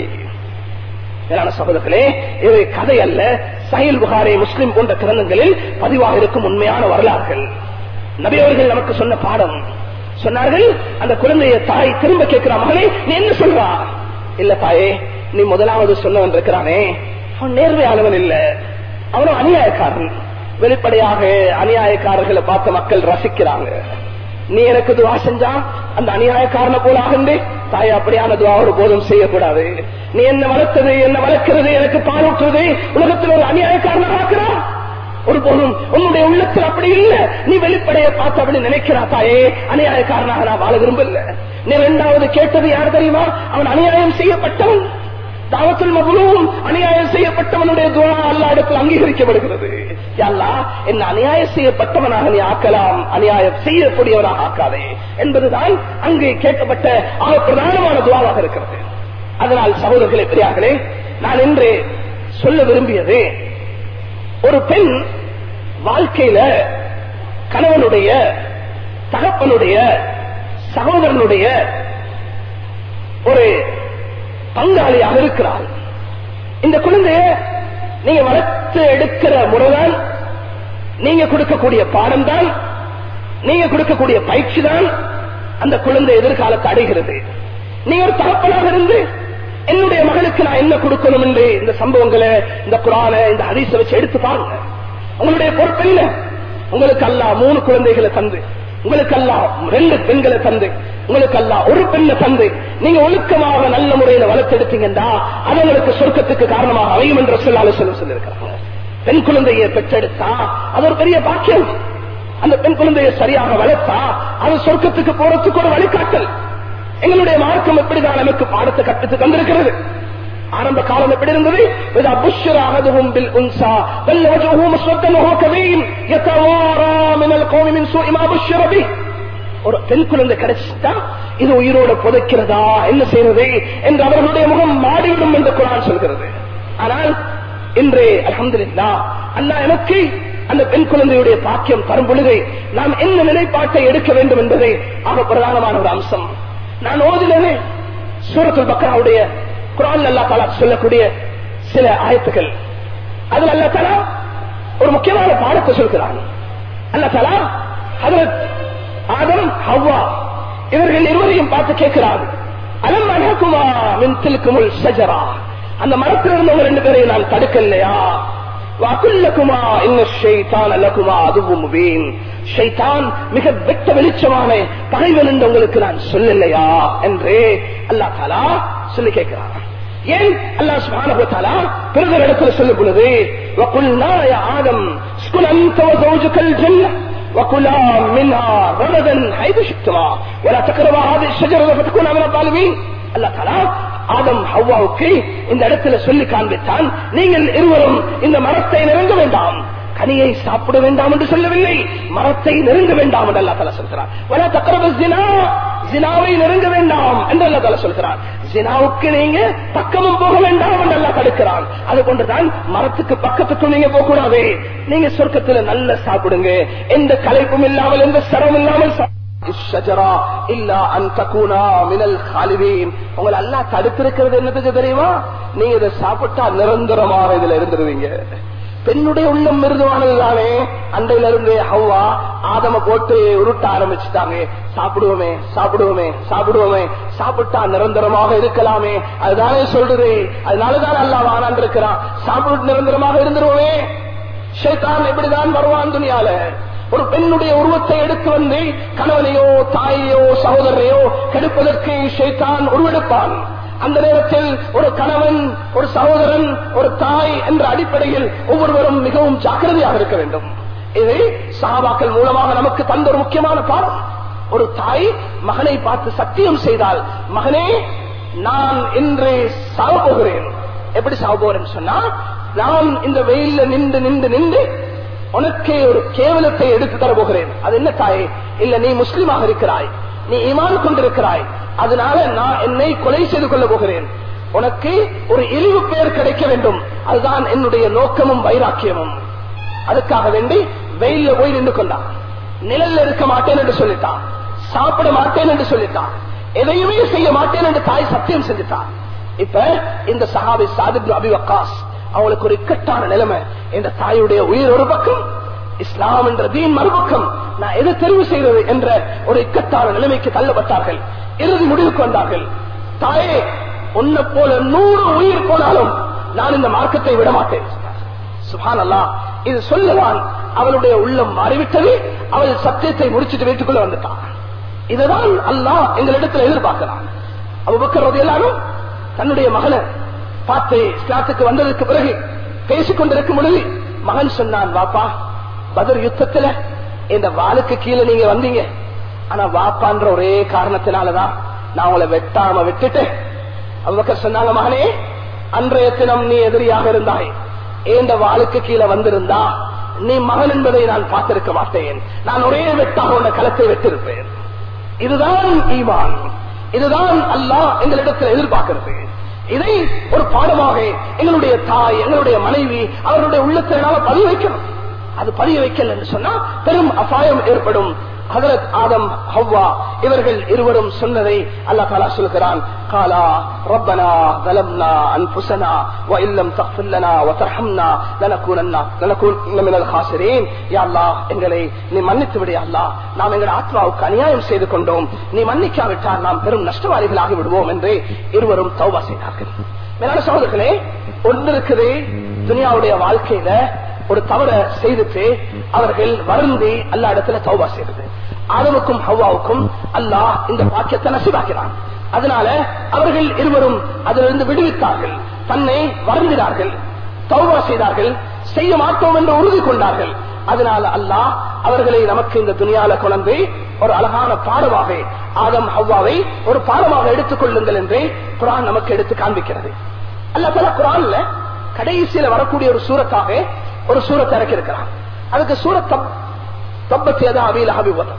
மேலான சகோதரர்களே இது கதை அல்ல சஹில் புகாரி முஸ்லிம் போன்ற கிரந்தங்களில் பதிவாக இருக்கும் உண்மையான வரலாறுகள் நபி அவர்கள் நமக்கு சொன்ன பாடம் சொன்னார்கள் அந்த குழந்தைய தாய் திரும்ப கேட்கிற மகனே நீ என்ன சொல்றா இல்ல தாயே நீ முதலாவது சொன்னவன் இருக்கிறானே அவன் நேர்மையானவன் இல்ல அவனும் அநியாயக்காரன் வெளிப்படையாக அநியாயக்காரர்களை பார்த்த மக்கள் ரசிக்கிறாங்க நீ எனக்கு துவா செஞ்சா அந்த அநியாயக்காரனை போல ஆகுந்தே தாய் அப்படியான துவா ஒரு போதும் செய்யக்கூடாது நீ என்ன வளர்த்தது என்ன வளர்க்கிறது எனக்கு பாலூற்றுவது உலகத்தில் ஒரு அநியாயக்காரனை ஆக்குறா ஒரு போதும் உன்னுடைய உள்ளத்தில் அப்படி இல்ல நீ வெளிப்படைய பார்த்து அப்படி நினைக்கிறா தாயே அநியாயக்காரனாக நான் வாழ விரும்பல நீ இரண்டாவது கேட்டது யார் தெரியுமா அவன் அநியாயம் செய்யப்பட்டவன் தாவத்தில் மகளும் அநியாயம் செய்யப்பட்டவனுடைய துவா அல்லா இடத்தில் அங்கீகரிக்கப்படுகிறது அல்லா என்ன அநியாயம் செய்யப்பட்டவனாக நீ ஆக்கலாம் அநியாயம் செய்யக்கூடியவனாக ஆக்காதே என்பதுதான் அங்கே கேட்கப்பட்ட ஆக பிரதானமான துவாவாக இருக்கிறது அதனால் சகோதரர்களே பெரியார்களே நான் இன்று சொல்ல விரும்பியது ஒரு பெண் வாழ்க்கையில கணவனுடைய தகப்பனுடைய சகோதரனுடைய ஒரு பங்காளியாக இருக்கிறாள் இந்த குழந்தைய நீங்க வளர்த்து எடுக்கிற முறைதான் நீங்க கொடுக்கக்கூடிய பாடம் தான் நீங்க கொடுக்கக்கூடிய பயிற்சி தான் அந்த குழந்தை எதிர்காலத்தை அடைகிறது நீங்க ஒரு தகப்பனாக இருந்து என்னுடைய மகளுக்கு நான் என்ன கொடுக்கணும் என்று இந்த சம்பவங்களை இந்த குரான இந்த ஹதீஸ வச்சு எடுத்து பாருங்க உங்களுடைய பொறுப்பு என்ன உங்களுக்கு அல்லா மூணு குழந்தைகளை தந்து உங்களுக்கு அல்லா ரெண்டு பெண்களை தந்து உங்களுக்கு அல்லா ஒரு பெண்ணை தந்து நீங்க ஒழுக்கமாக நல்ல முறையில வளர்த்தெடுத்தீங்கன்னா அது உங்களுக்கு சொர்க்கத்துக்கு காரணமாக அமையும் என்று சொல்லால சொல்ல சொல்லியிருக்கிறாங்க பெண் குழந்தையை பெற்றெடுத்தா அது ஒரு பெரிய பாக்கியம் அந்த பெண் குழந்தையை சரியாக வளர்த்தா அது சொர்க்கத்துக்கு போறதுக்கு ஒரு வழிகாட்டல் எங்களுடைய மார்க்கம் எப்படிதான் நமக்கு பாடத்தை கற்பித்து தந்திருக்கிறது ஆரம்ப காலம் எப்படி இருந்தது இதா புஷ்ஷர அஹதுஹும் பில் உன்சா வல்ல வஜஹு முஸ்வத்தன் வஹுவ கதீம் யதவாரா மினல் கௌமி மின் சூஇ மா புஷ்ஷர பிஹ் ஒரு பெண் குழந்தை கிடைச்சிட்டா இது உயிரோட புதைக்கிறதா என்ன செய்யறது என்று அவர்களுடைய முகம் மாடிவிடும் என்று குரான் சொல்கிறது ஆனால் இன்று அலமதுல்லா அல்லாஹ் எனக்கு அந்த பெண் குழந்தையுடைய பாக்கியம் தரும் பொழுது நாம் என்ன நிலைப்பாட்டை எடுக்க வேண்டும் என்பதை ஆக பிரதானமான ஒரு அம்சம் நான் ஓதினது சூரத்துல் பக்ராவுடைய குரான் அல்லா தாலா சொல்லக்கூடிய சில ஆயத்துக்கள் அதில் அல்லா தாலா ஒரு முக்கியமான பாடத்தை சொல்கிறான் அல்லா தாலா ஹதரத் ஆதம் ஹவ்வா இவர்கள் இருவரையும் பார்த்து கேட்கிறார் அலம் அனகுமா மின் தில்குமுல் ஷஜரா அந்த மரத்தில் இருந்தவங்க ரெண்டு பேரையும் நான் தடுக்கலையா வாக்குல்லகுமா இன்ன ஷைத்தான் அல்லகுமா அதுவும் முபீன் ஷைத்தான் மிக வெட்ட வெளிச்சமான பகைவன் என்று உங்களுக்கு நான் சொல்லலையா என்று அல்லா தாலா சொல்லி கேட்கிறான் ஏன் அல்லாஹ் சுப்ஹானஹு வ தஆலா பிறகு இடத்துல சொல்லும் பொழுது வகுல்னா யா ஆதம் ஸ்குல் அன்த வ ஜௌஜுகல் ஜன்னah وكلا منها رغدا حيث شئتما ولا تقربا هذه الشجرة فتكونا من الظالمين அல்லா தாலா ஆதம் ஹவ்வாவுக்கு இந்த இடத்துல சொல்லி காண்பித்தான் நீங்கள் இருவரும் இந்த மரத்தை நெருங்க வேண்டாம் கனியை சாப்பிட வேண்டாம் என்று சொல்லவில்லை மரத்தை நெருங்க வேண்டாம் என்று அல்லா தலா சொல்கிறார் வலா தக்கரப ஜினா ஜினாவை நெருங்க வேண்டாம் என்று அல்லா தலா சொல்கிறார் ஜினாவுக்கு நீங்க பக்கமும் போக வேண்டாம் என்று அல்லா தடுக்கிறான் அது கொண்டுதான் மரத்துக்கு பக்கத்துக்கும் நீங்க போக கூடாது நீங்க சொர்க்கத்துல நல்ல சாப்பிடுங்க எந்த கலைப்பும் இல்லாமல் எந்த சிரமம் இல்லாமல் சாப்பிடுங்க الشجرة إلا أن تكونا من الخالدين உங்களை அல்லா தடுத்திருக்கிறது என்னதுக்கு தெரியுமா நீங்க இதை சாப்பிட்டா நிரந்தரமாக இதுல இருந்துருவீங்க பெண்ணுடைய உள்ளம் மிருதுவானதுதானே அண்டையில இருந்து ஹவ்வா ஆதம போட்டு உருட்ட ஆரம்பிச்சுட்டாங்க சாப்பிடுவோமே சாப்பிடுவோமே சாப்பிடுவோமே சாப்பிட்டா நிரந்தரமாக இருக்கலாமே அதுதானே சொல்றது அதனாலதான் அல்லா வானான் இருக்கிறான் சாப்பிட்டு நிரந்தரமாக இருந்துருவோமே ஷைத்தான் எப்படிதான் வருவான் துணியால ஒரு பெண்ணுடைய உருவத்தை எடுத்து வந்து கணவனையோ தாயையோ சகோதரரையோ கெடுப்பதற்கு ஷைத்தான் உருவெடுப்பான் அந்த நேரத்தில் ஒரு கணவன் ஒரு சகோதரன் ஒரு தாய் என்ற அடிப்படையில் ஒவ்வொருவரும் மிகவும் ஜாக்கிரதையாக இருக்க வேண்டும் இது சகாபாக்கள் மூலமாக நமக்கு தந்த ஒரு முக்கியமான பாடம் ஒரு தாய் மகனை பார்த்து சத்தியம் செய்தால் மகனே நான் இன்று சாக போகிறேன் எப்படி சாக போறேன் சொன்னா நான் இந்த வெயில்ல நின்று நின்று நின்று உனக்கே ஒரு கேவலத்தை எடுத்து தர போகிறேன் அது என்ன தாயே இல்ல நீ முஸ்லீமாக இருக்கிறாய் நீ ஈமான் கொண்டிருக்கிறாய் அதனால நான் என்னை கொலை செய்து கொள்ள போகிறேன் உனக்கு ஒரு இழிவு பெயர் கிடைக்க வேண்டும் அதுதான் என்னுடைய நோக்கமும் வைராக்கியமும் அதுக்காக வேண்டி வெயில்ல போய் நின்று கொண்டான் நிழல்ல இருக்க மாட்டேன் என்று சொல்லிட்டான் சாப்பிட மாட்டேன் என்று சொல்லிட்டான் எதையுமே செய்ய மாட்டேன் என்று தாய் சத்தியம் செஞ்சுட்டான் இப்ப இந்த சஹாபி சாதிப் அபி வக்காஸ் அவளுக்கு ஒரு இக்கட்டான நிலைமை இந்த தாயுடைய உயிர் ஒரு பக்கம் இஸ்லாம் என்ற தீன் மறுபக்கம் நான் எதை தெரிவு செய்வது என்ற ஒரு இக்கட்டான நிலைமைக்கு தள்ளப்பட்டார்கள் இறுதி முடிவுக்கு வந்தார்கள் தாயே உன்னை போல நூறு உயிர் போனாலும் நான் இந்த மார்க்கத்தை விட மாட்டேன் சுபான் அல்லா இது சொல்லவான் அவளுடைய உள்ளம் மாறிவிட்டது அவள் சத்தியத்தை முடிச்சிட்டு வீட்டுக்குள்ள வந்துட்டான் இதுதான் அல்லாஹ் எங்களிடத்தில் எதிர்பார்க்கிறான் அவ எல்லாரும் தன்னுடைய மகனை பார்த்து இஸ்லாத்துக்கு வந்ததற்கு பிறகு பேசிக் கொண்டிருக்கும் பொழுது மகன் சொன்னான் வாப்பா பதர் யுத்தத்துல இந்த வாளுக்கு கீழே நீங்க வந்தீங்க ஆனா வாப்பான்ற ஒரே காரணத்தினாலதான் நான் உங்களை வெட்டாம விட்டுட்டு அவங்க சொன்னாங்க மகனே அன்றைய தினம் நீ எதிரியாக இருந்தாய் ஏந்த வாளுக்கு கீழே வந்திருந்தா நீ மகன் என்பதை நான் பார்த்திருக்க மாட்டேன் நான் ஒரே வெட்டாக உன்னை களத்தை வெட்டிருப்பேன் இதுதான் ஈமான் இதுதான் அல்லாஹ் எங்களிடத்தில் எதிர்பார்க்கிறது இதை ஒரு பாடமாக எங்களுடைய தாய் எங்களுடைய மனைவி அவர்களுடைய உள்ளத்தை நாம பதிய வைக்கணும் அது பதிய வைக்கல என்று சொன்னா பெரும் அபாயம் ஏற்படும் ஹதரத் ஆதம் ஹவ்வா இவர்கள் இருவரும் சொன்னதை அல்லாஹ் தாலா சொல்கிறான் காலா ரப்பனா ظلمنا انفسنا وان لم تغفر لنا وترحمنا لنكونن لنكون من الخاسرين يا الله எங்களை நீ மன்னித்து விடு யா அல்லாஹ் நாம் எங்கள் ஆத்மாவுக்கு அநியாயம் செய்து கொண்டோம் நீ மன்னிக்காவிட்டால் நாம் பெரும் நஷ்டவாதிகளாகி விடுவோம் என்று இருவரும் தௌபா செய்தார்கள் மேலான சகோதரர்களே ஒன்று இருக்குது துனியாவுடைய வாழ்க்கையில ஒரு தவற செய்துட்டு அவர்கள் வருந்தி அல்லா இடத்துல தௌபா செய்தது ஆதமுக்கும் ஹவ்வாவுக்கும் அல்லாஹ் இந்த பாக்கியத்தை நசிவாக்கிறான் அதனால அவர்கள் இருவரும் அதிலிருந்து விடுவித்தார்கள் தன்னை வருந்தினார்கள் தௌபா செய்தார்கள் செய்ய மாட்டோம் என்று உறுதி கொண்டார்கள் அதனால அல்லாஹ் அவர்களை நமக்கு இந்த துணியால கொண்டு ஒரு அழகான பாடமாக ஆதம் ஹவ்வாவை ஒரு பாடமாக எடுத்துக் கொள்ளுங்கள் என்று குரான் நமக்கு எடுத்து காண்பிக்கிறது அல்ல பல குரான்ல கடைசியில வரக்கூடிய ஒரு சூரத்தாக ஒரு சூரத்தை இறக்கி இருக்கிறான் அதுக்கு சூரத் தப்பத்தியதா அபில் அபிவதம்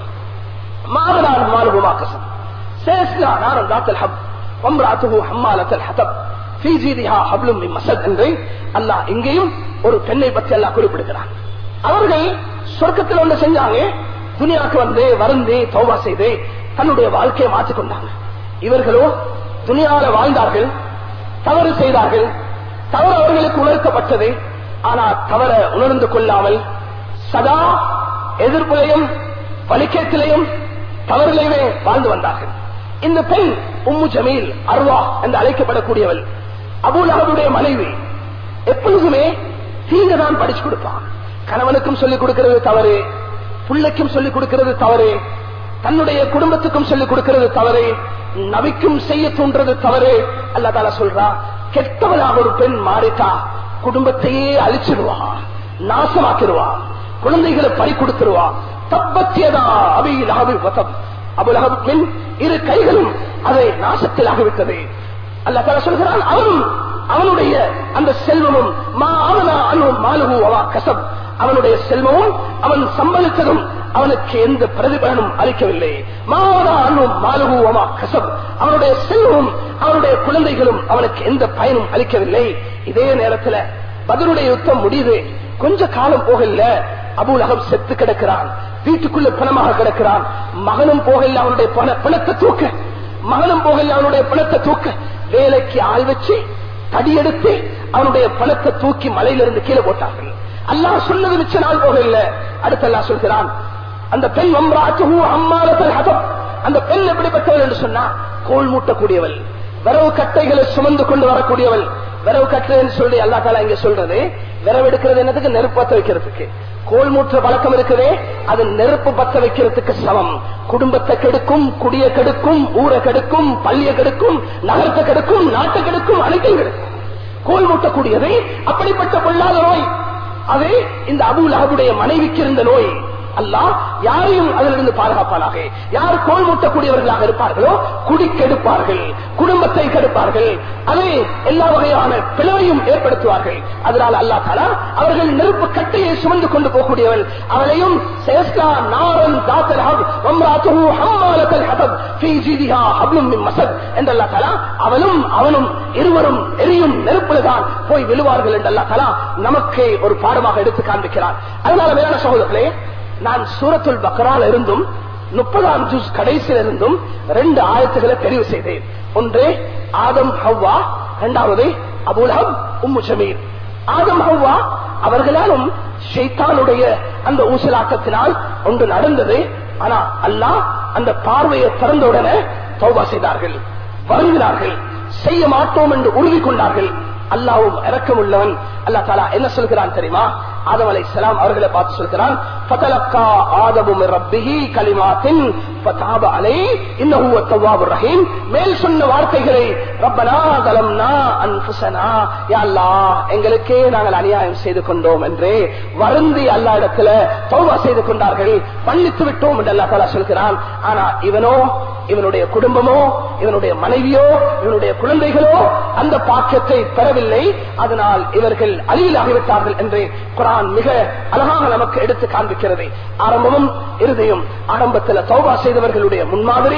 மாதனார் மாலுகுமா கசம் சேஸ்லா நாரம் தாத்தல் ஹப் வம்ராத்துகு ஹம்மாலத்தல் ஹதப் ஃபீ ஜீதிஹா ஹப்லும் மின் மசத் என்று அல்லாஹ் இங்கேயும் ஒரு பெண்ணை பற்றி அல்லாஹ் குறிப்பிடுகிறான் அவர்கள் சொர்க்கத்தில் ஒன்று செஞ்சாங்க துனியாவுக்கு வந்து வருந்தி தௌபா செய்து தன்னுடைய வாழ்க்கையை மாற்றிக் கொண்டாங்க இவர்களோ துனியாவில் வாழ்ந்தார்கள் தவறு செய்தார்கள் தவறு அவர்களுக்கு உணர்த்தப்பட்டது ஆனால் தவற உணர்ந்து கொள்ளாமல் சதா எதிர்ப்புலையும் வலிக்கேட்டிலையும் தவறிலேயே வாழ்ந்து வந்தார்கள் இந்த பெண் உம்மு ஜமீல் அர்வா என்று அழைக்கப்படக்கூடியவள் அபுலாவுடைய மனைவி எப்பொழுதுமே தீங்க தான் படிச்சு கொடுப்பான் கணவனுக்கும் சொல்லிக் கொடுக்கிறது தவறு பிள்ளைக்கும் சொல்லிக் கொடுக்கிறது தவறு தன்னுடைய குடும்பத்துக்கும் சொல்லிக் கொடுக்கிறது தவறு நபிக்கும் செய்ய தோன்றது தவறு அல்ல தால சொல்றா கெட்டவளாக ஒரு பெண் மாறிட்டா குடும்பத்தையே அழிச்சிருவா நாசமாக்கிடுவா குழந்தைகளை பறி கொடுத்துருவா தப்பத்தியதா அபில் அபி வசம் அபுலகபின் இரு கைகளும் அதை நாசத்தில் ஆகிவிட்டது அல்ல தர சொல்கிறான் அவனும் அவனுடைய அந்த செல்வமும் மா அவனா அனும் மாலுகு அவா கசப் அவனுடைய செல்வமும் அவன் சம்பளித்ததும் அவனுக்கு எந்த பிரதிபலனும் அளிக்கவில்லை மாவனா அனும் மாலுகு அவா கசப் அவனுடைய செல்வமும் அவனுடைய குழந்தைகளும் அவனுக்கு எந்த பயனும் அளிக்கவில்லை இதே நேரத்தில் பதிலுடைய யுத்தம் முடியுது கொஞ்ச காலம் போகல அபுல் அகம் செத்து கிடக்கிறான் வீட்டுக்குள்ள பணமாக கிடக்கிறான் மகனும் போகல அவனுடைய பண பணத்தை தூக்க மகனும் போகல அவனுடைய பணத்தை தூக்க வேலைக்கு ஆள் வச்சு தடியெடுத்து அவனுடைய பணத்தை தூக்கி மலையிலிருந்து கீழே போட்டார்கள் அல்லாஹ் சொன்னது மிச்ச நாள் போகல அடுத்து அல்லாஹ் சொல்கிறான் அந்த பெண் வம்ராத்துஹு அம்மாலத்தல் ஹதப் அந்த பெண் எப்படிப்பட்டவள் என்று சொன்னா கோல் மூட்டக்கூடியவள் விரவு கட்டைகளை சுமந்து கொண்டு வரக்கூடியவள் விரவு கட்டைன்னு சொல்லி அல்லா தாலா இங்க சொல்றது விரவு எடுக்கிறது என்னதுக்கு நெருப்பு பத்த வைக்கிறதுக்கு கோல் மூற்ற பழக்கம் இருக்குதே அது நெருப்பு பத்த வைக்கிறதுக்கு சமம் குடும்பத்தை கெடுக்கும் குடிய கெடுக்கும் ஊரை கெடுக்கும் பள்ளிய கெடுக்கும் நகரத்தை கெடுக்கும் நாட்டை கெடுக்கும் அனைத்தையும் கெடுக்கும் கோல் மூட்டக்கூடியது அப்படிப்பட்ட கொள்ளாத நோய் அது இந்த அபுல் அஹபுடைய மனைவிக்கு இருந்த நோய் அல்லாஹ் யாரையும் அதிலிருந்து பாதுகாப்பானாக யார் கோல் மூட்டக்கூடியவர்களாக இருப்பார்களோ குடி கெடுப்பார்கள் குடும்பத்தை கெடுப்பார்கள் அதை எல்லா வகையான பிளவையும் ஏற்படுத்துவார்கள் அதனால் அல்லா தாலா அவர்கள் நெருப்பு கட்டையை சுமந்து கொண்டு போகக்கூடியவள் அவளையும் சேஸ்லா நாரன் தாத்தல் ஹப் வம்ராத்துஹு ஹம்மாலத்தல் ஹதப் ஃபீ ஜீதிஹா ஹப்லும் மின் மஸத் என்று அல்லாஹ் தஆலா அவளும் அவனும் இருவரும் எரியும் நெருப்புல தான் போய் விழுவார்கள் என்று அல்லாஹ் தஆலா நமக்கு ஒரு பாடமாக எடுத்து காண்பிக்கிறார் அதனால மேலான சகோதரர்களே நான் சூரத்துல் பக்ரால இருந்தும் முப்பதாம் ஜூஸ் கடைசியில் இருந்தும் ரெண்டு ஆயத்துகளை தெரிவு செய்தேன் ஒன்று ஆதம் ஹவ்வா இரண்டாவது அபுல்ஹப் உம்மு ஜமீர் ஆதம் ஹவ்வா அவர்களாலும் ஷைத்தானுடைய அந்த ஊசலாட்டத்தினால் ஒன்று நடந்தது ஆனா அல்லாஹ் அந்த பார்வையை திறந்தவுடனே தௌபா செய்தார்கள் வருந்தினார்கள் செய்ய மாட்டோம் என்று உறுதி கொண்டார்கள் அல்லாவும் இறக்கம் உள்ளவன் அல்லா தாலா என்ன சொல்கிறான் தெரியுமா ஆதம் அலை சலாம் அவர்களை பார்த்து சொல்கிறான் ஃபதலக்கா ஆதமும் ரப்பிஹி கலிமாத்தின் ஃபதாப அலை இன்னஹு வத்தவாபுர் ரஹீம் மேல் சொன்ன வார்த்தைகளை ரப்பனா தலம்னா அன்ஃபுஸனா யா அல்லாஹ் எங்களுக்கே நாங்கள் அநியாயம் செய்து கொண்டோம் என்று வருந்தி அல்லா இடத்துல தௌபா செய்து கொண்டார்கள் மன்னித்து விட்டோம் என்று அல்லா தாலா சொல்கிறான் ஆனா இவனோ இவனுடைய குடும்பமோ இவனுடைய மனைவியோ இவனுடைய குழந்தைகளோ அந்த பாக்கியத்தை பெறவில்லை அதனால் இவர்கள் அழியிலாகிவிட்டார்கள் என்று குரான் மிக அழகாக நமக்கு எடுத்து காண்பிக்கிறது ஆரம்பமும் இறுதியும் ஆரம்பத்தில் தௌபா செய்தவர்களுடைய முன்மாதிரி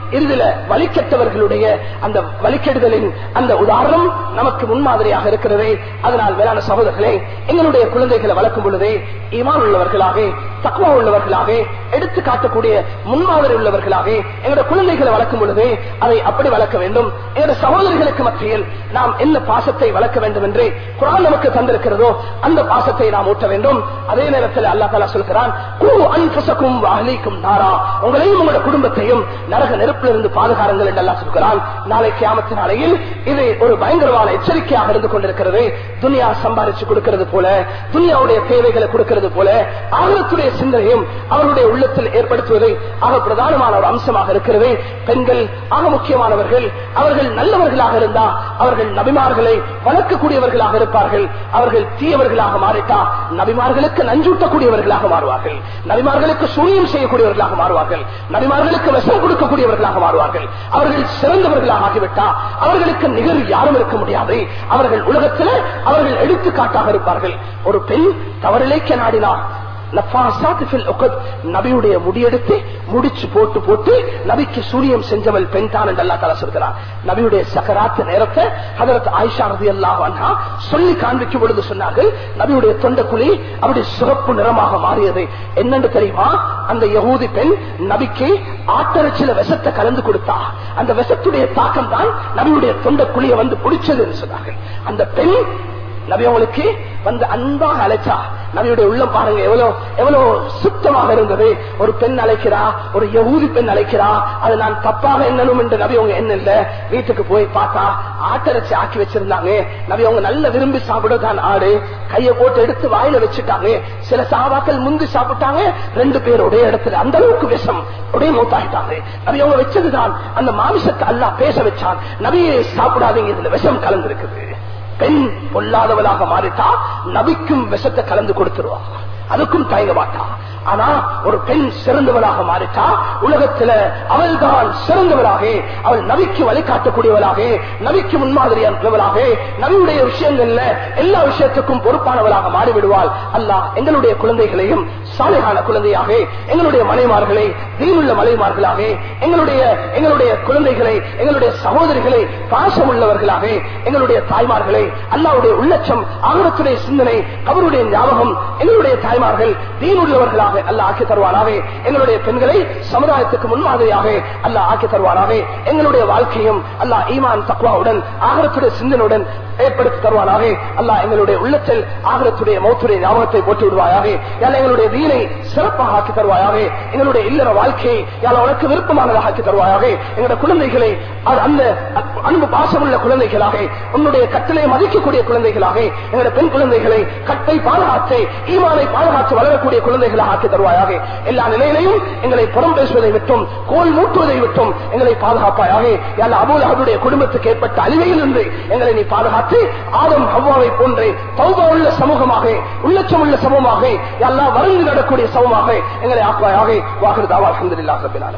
இறுதியில வழிகெட்டவர்களுடைய அந்த வழிகெடுதலின் அந்த உதாரணம் நமக்கு முன்மாதிரியாக இருக்கிறது அதனால் வேளாண் சகோதரர்களே எங்களுடைய குழந்தைகளை வளர்க்கும் பொழுதே ஈமான் உள்ளவர்களாக தக்குவா உள்ளவர்களாக எடுத்து காட்டக்கூடிய முன்மாதிரி உள்ளவர்களாக எங்களுடைய குழந்தைகளை வளர்க்கும் பொழுது அதை அப்படி வளர்க்க வேண்டும் எங்களுடைய சகோதரிகளுக்கு மத்தியில் நாம் என்ன பாசத்தை வளர்க்க வேண்டும் என்று குரான் நமக்கு தந்திருக்கிறதோ அந்த பாசத்தை நாம் ஊட்ட வேண்டும் அதே நேரத்தில் அல்லா தாலா சொல்கிறான் "கூ அன்ஃபுஸக்கும் வ அஹ்லீக்கும் நாரா." உங்களையும் உங்களுடைய குடும்பத்தையும் நரக நெருப்பிலிருந்து பாதுகாருங்கள் என்று அல்லாஹ் சொல்கிறான் நாளை கியாமத்து நாளையில் இது ஒரு பயங்கரமான எச்சரிக்கையாக இருந்து கொண்டிருக்கிறது துனியா சம்பாதிச்சு கொடுக்கிறது போல துனியாவுடைய தேவைகளை கொடுக்கிறது போல ஆகலத்துடைய சிந்தனையும் அவருடைய உள்ளத்தில் ஏற்படுத்துவதை ஆக பிரதானமான ஒரு அம்சமாக இருக்கிறது பெண்கள் ஆக முக்கியமானவர்கள் அவர்கள் நல்லவர்களாக இருந்தா அவர்கள் நபிமார்களை வளர்க்கக்கூடியவர்களாக இருப்பார்கள் அவர்கள் தீயவர்களாக மாறிட்டா நபிமார்களுக்கு நஞ்சூட்டக்கூடியவர்களாக மாறுவார்கள் நபிமார்களுக்கு சூனியம் செய்யக்கூடியவர்களாக மாறுவார்கள் நபிமார்களுக்கு விஷம் கொடுக்கக்கூடியவர்களாக மாறுவார்கள் அவர்கள் சிறந்தவர்களாக ஆகிவிட்டா அவர்களுக்கு நிகர் யாரும் இருக்க முடியாது அவர்கள் உலகத்தில் அவர்கள் எடுத்துக்காட்டாக இருப்பார்கள் ஒரு பெண் தவறிழைக்க நாடினார் நஃபாசாத் ஃபில் உகத். நபியுடைய முடியெடுத்து முடிச்சு போட்டு போட்டு நபிக்கு சூரியம் செஞ்சவள் பெண் தான் என்று அல்லாஹ் தஆலா சொல்கிறார் நபியுடைய சக்கராத்து நேரத்தை ஹதரத் ஆயிஷா ரலியல்லாஹு அன்ஹா சொல்லி காண்பிக்கும் பொழுது சொன்னார்கள் நபியுடைய தொண்டக்குழி அப்படி சிறப்பு நிறமாக மாறியது என்னன்னு தெரியுமா அந்த யகூதி பெண் நபிக்கு ஆட்டரச்சில விஷத்தை கலந்து கொடுத்தா அந்த விஷத்துடைய தாக்கம் தான் நபியுடைய தொண்டக்குழியை வந்து பிடிச்சது என்று சொன்னார்கள் அந்த பெண் நபி அவங்களுக்கு வந்து அன்பாக அழைச்சா நபியுடைய உள்ளம் பாருங்க எவ்வளவு எவ்வளவு சுத்தமாக இருந்தது ஒரு பெண் அழைக்கிறா ஒரு யகூதி பெண் அழைக்கிறா அது நான் தப்பாக எண்ணணும் என்று நபி அவங்க என்ன இல்ல வீட்டுக்கு போய் பார்த்தா ஆட்டரைச்சி ஆக்கி வச்சிருந்தாங்க நபி அவங்க நல்ல விரும்பி சாப்பிடதான் ஆடு கையை போட்டு எடுத்து வாயில வச்சுட்டாங்க சில சாபாக்கள் முந்தி சாப்பிட்டாங்க ரெண்டு பேர் ஒரே இடத்துல அந்த அளவுக்கு விஷம் ஒரே மூத்தாயிட்டாங்க நபி அவங்க வச்சதுதான் அந்த மாமிசத்தை அல்லாஹ் பேச வச்சான் நபியை சாப்பிடாதீங்க இதுல விஷம் கலந்திருக்குது பெண் பொல்லாதவளாக மாறிட்டா நபிக்கும் விஷத்தை கலந்து கொடுத்துருவா அதுக்கும் தயங்க மாட்டா ஆனா ஒரு பெண் சிறந்தவளாக மாறிட்டா உலகத்துல அவள் தான் சிறந்தவளாக அவள் நபிக்கு வழிகாட்டக்கூடியவளாக நபிக்கு முன்மாதிரியானவளாக நபியுடைய விஷயங்கள்ல எல்லா விஷயத்துக்கும் பொறுப்பானவளாக மாறிவிடுவாள் அல்லாஹ் எங்களுடைய குழந்தைகளையும் சாலைகான குழந்தையாக எங்களுடைய மனைமார்களை தீனுள்ள மலைமார்களாக எங்களுடைய எங்களுடைய குழந்தைகளை எங்களுடைய சகோதரிகளை பாசம் உள்ளவர்களாக எங்களுடைய தாய்மார்களை அல்லாவுடைய உள்ளச்சம் ஆகரத்துடைய சிந்தனை அவருடைய ஞாபகம் எங்களுடைய தாய்மார்கள் தீனுள்ளவர்களாக அல்ல ஆக்கி தருவாராக எங்களுடைய பெண்களை சமுதாயத்துக்கு முன்மாதிரியாக அல்ல ஆக்கி தருவாராக எங்களுடைய வாழ்க்கையும் அல்லாஹ் ஈமான் தக்வாவுடன் ஆகரத்துடைய சிந்தனுடன் ஏற்படுத்தி தருவாராக அல்லாஹ் எங்களுடைய உள்ளத்தில் ஆகரத்துடைய மௌத்துடைய ஞாபகத்தை போட்டு விடுவாயாக யாழ் எங்களுடைய தீனை சிறப்பாக ஆக்கி தருவாயாக எங்களுடைய இல்லற வாழ்க்கையை யாழ் உனக்கு விருப்பமானதாக ஆக்கி தருவாயாக எங்களுடைய குழந்தைகளை அது அந்த அன்பு பாசமுள்ள குழந்தைகளாக உன்னுடைய கட்டளை மதிக்கக்கூடிய குழந்தைகளாக எங்களுடைய பெண் குழந்தைகளை கட்டை பாதுகாத்து ஈமானை பாதுகாத்து வளரக்கூடிய குழந்தைகளாக ஆக்கி தருவாயாக எல்லா நிலையிலையும் எங்களை புறம் பேசுவதை விட்டும் கோல் மூட்டுவதை விட்டும் எங்களை பாதுகாப்பாயாக யாழ் அபுல் அவருடைய குடும்பத்துக்கு ஏற்பட்ட அழிவையில் இருந்து எங்களை நீ பாதுகாத்து ஆதம் ஹவ்வாவை போன்று தௌபா உள்ள சமூகமாக உள்ளச்சம் உள்ள சமூகமாக எல்லாம் வருந்து நடக்கூடிய சமூகமாக எங்களை ஆக்குவாயாக வாக்குதாவா அலமதுல்லாஹ் ரபில் ஆலமீன்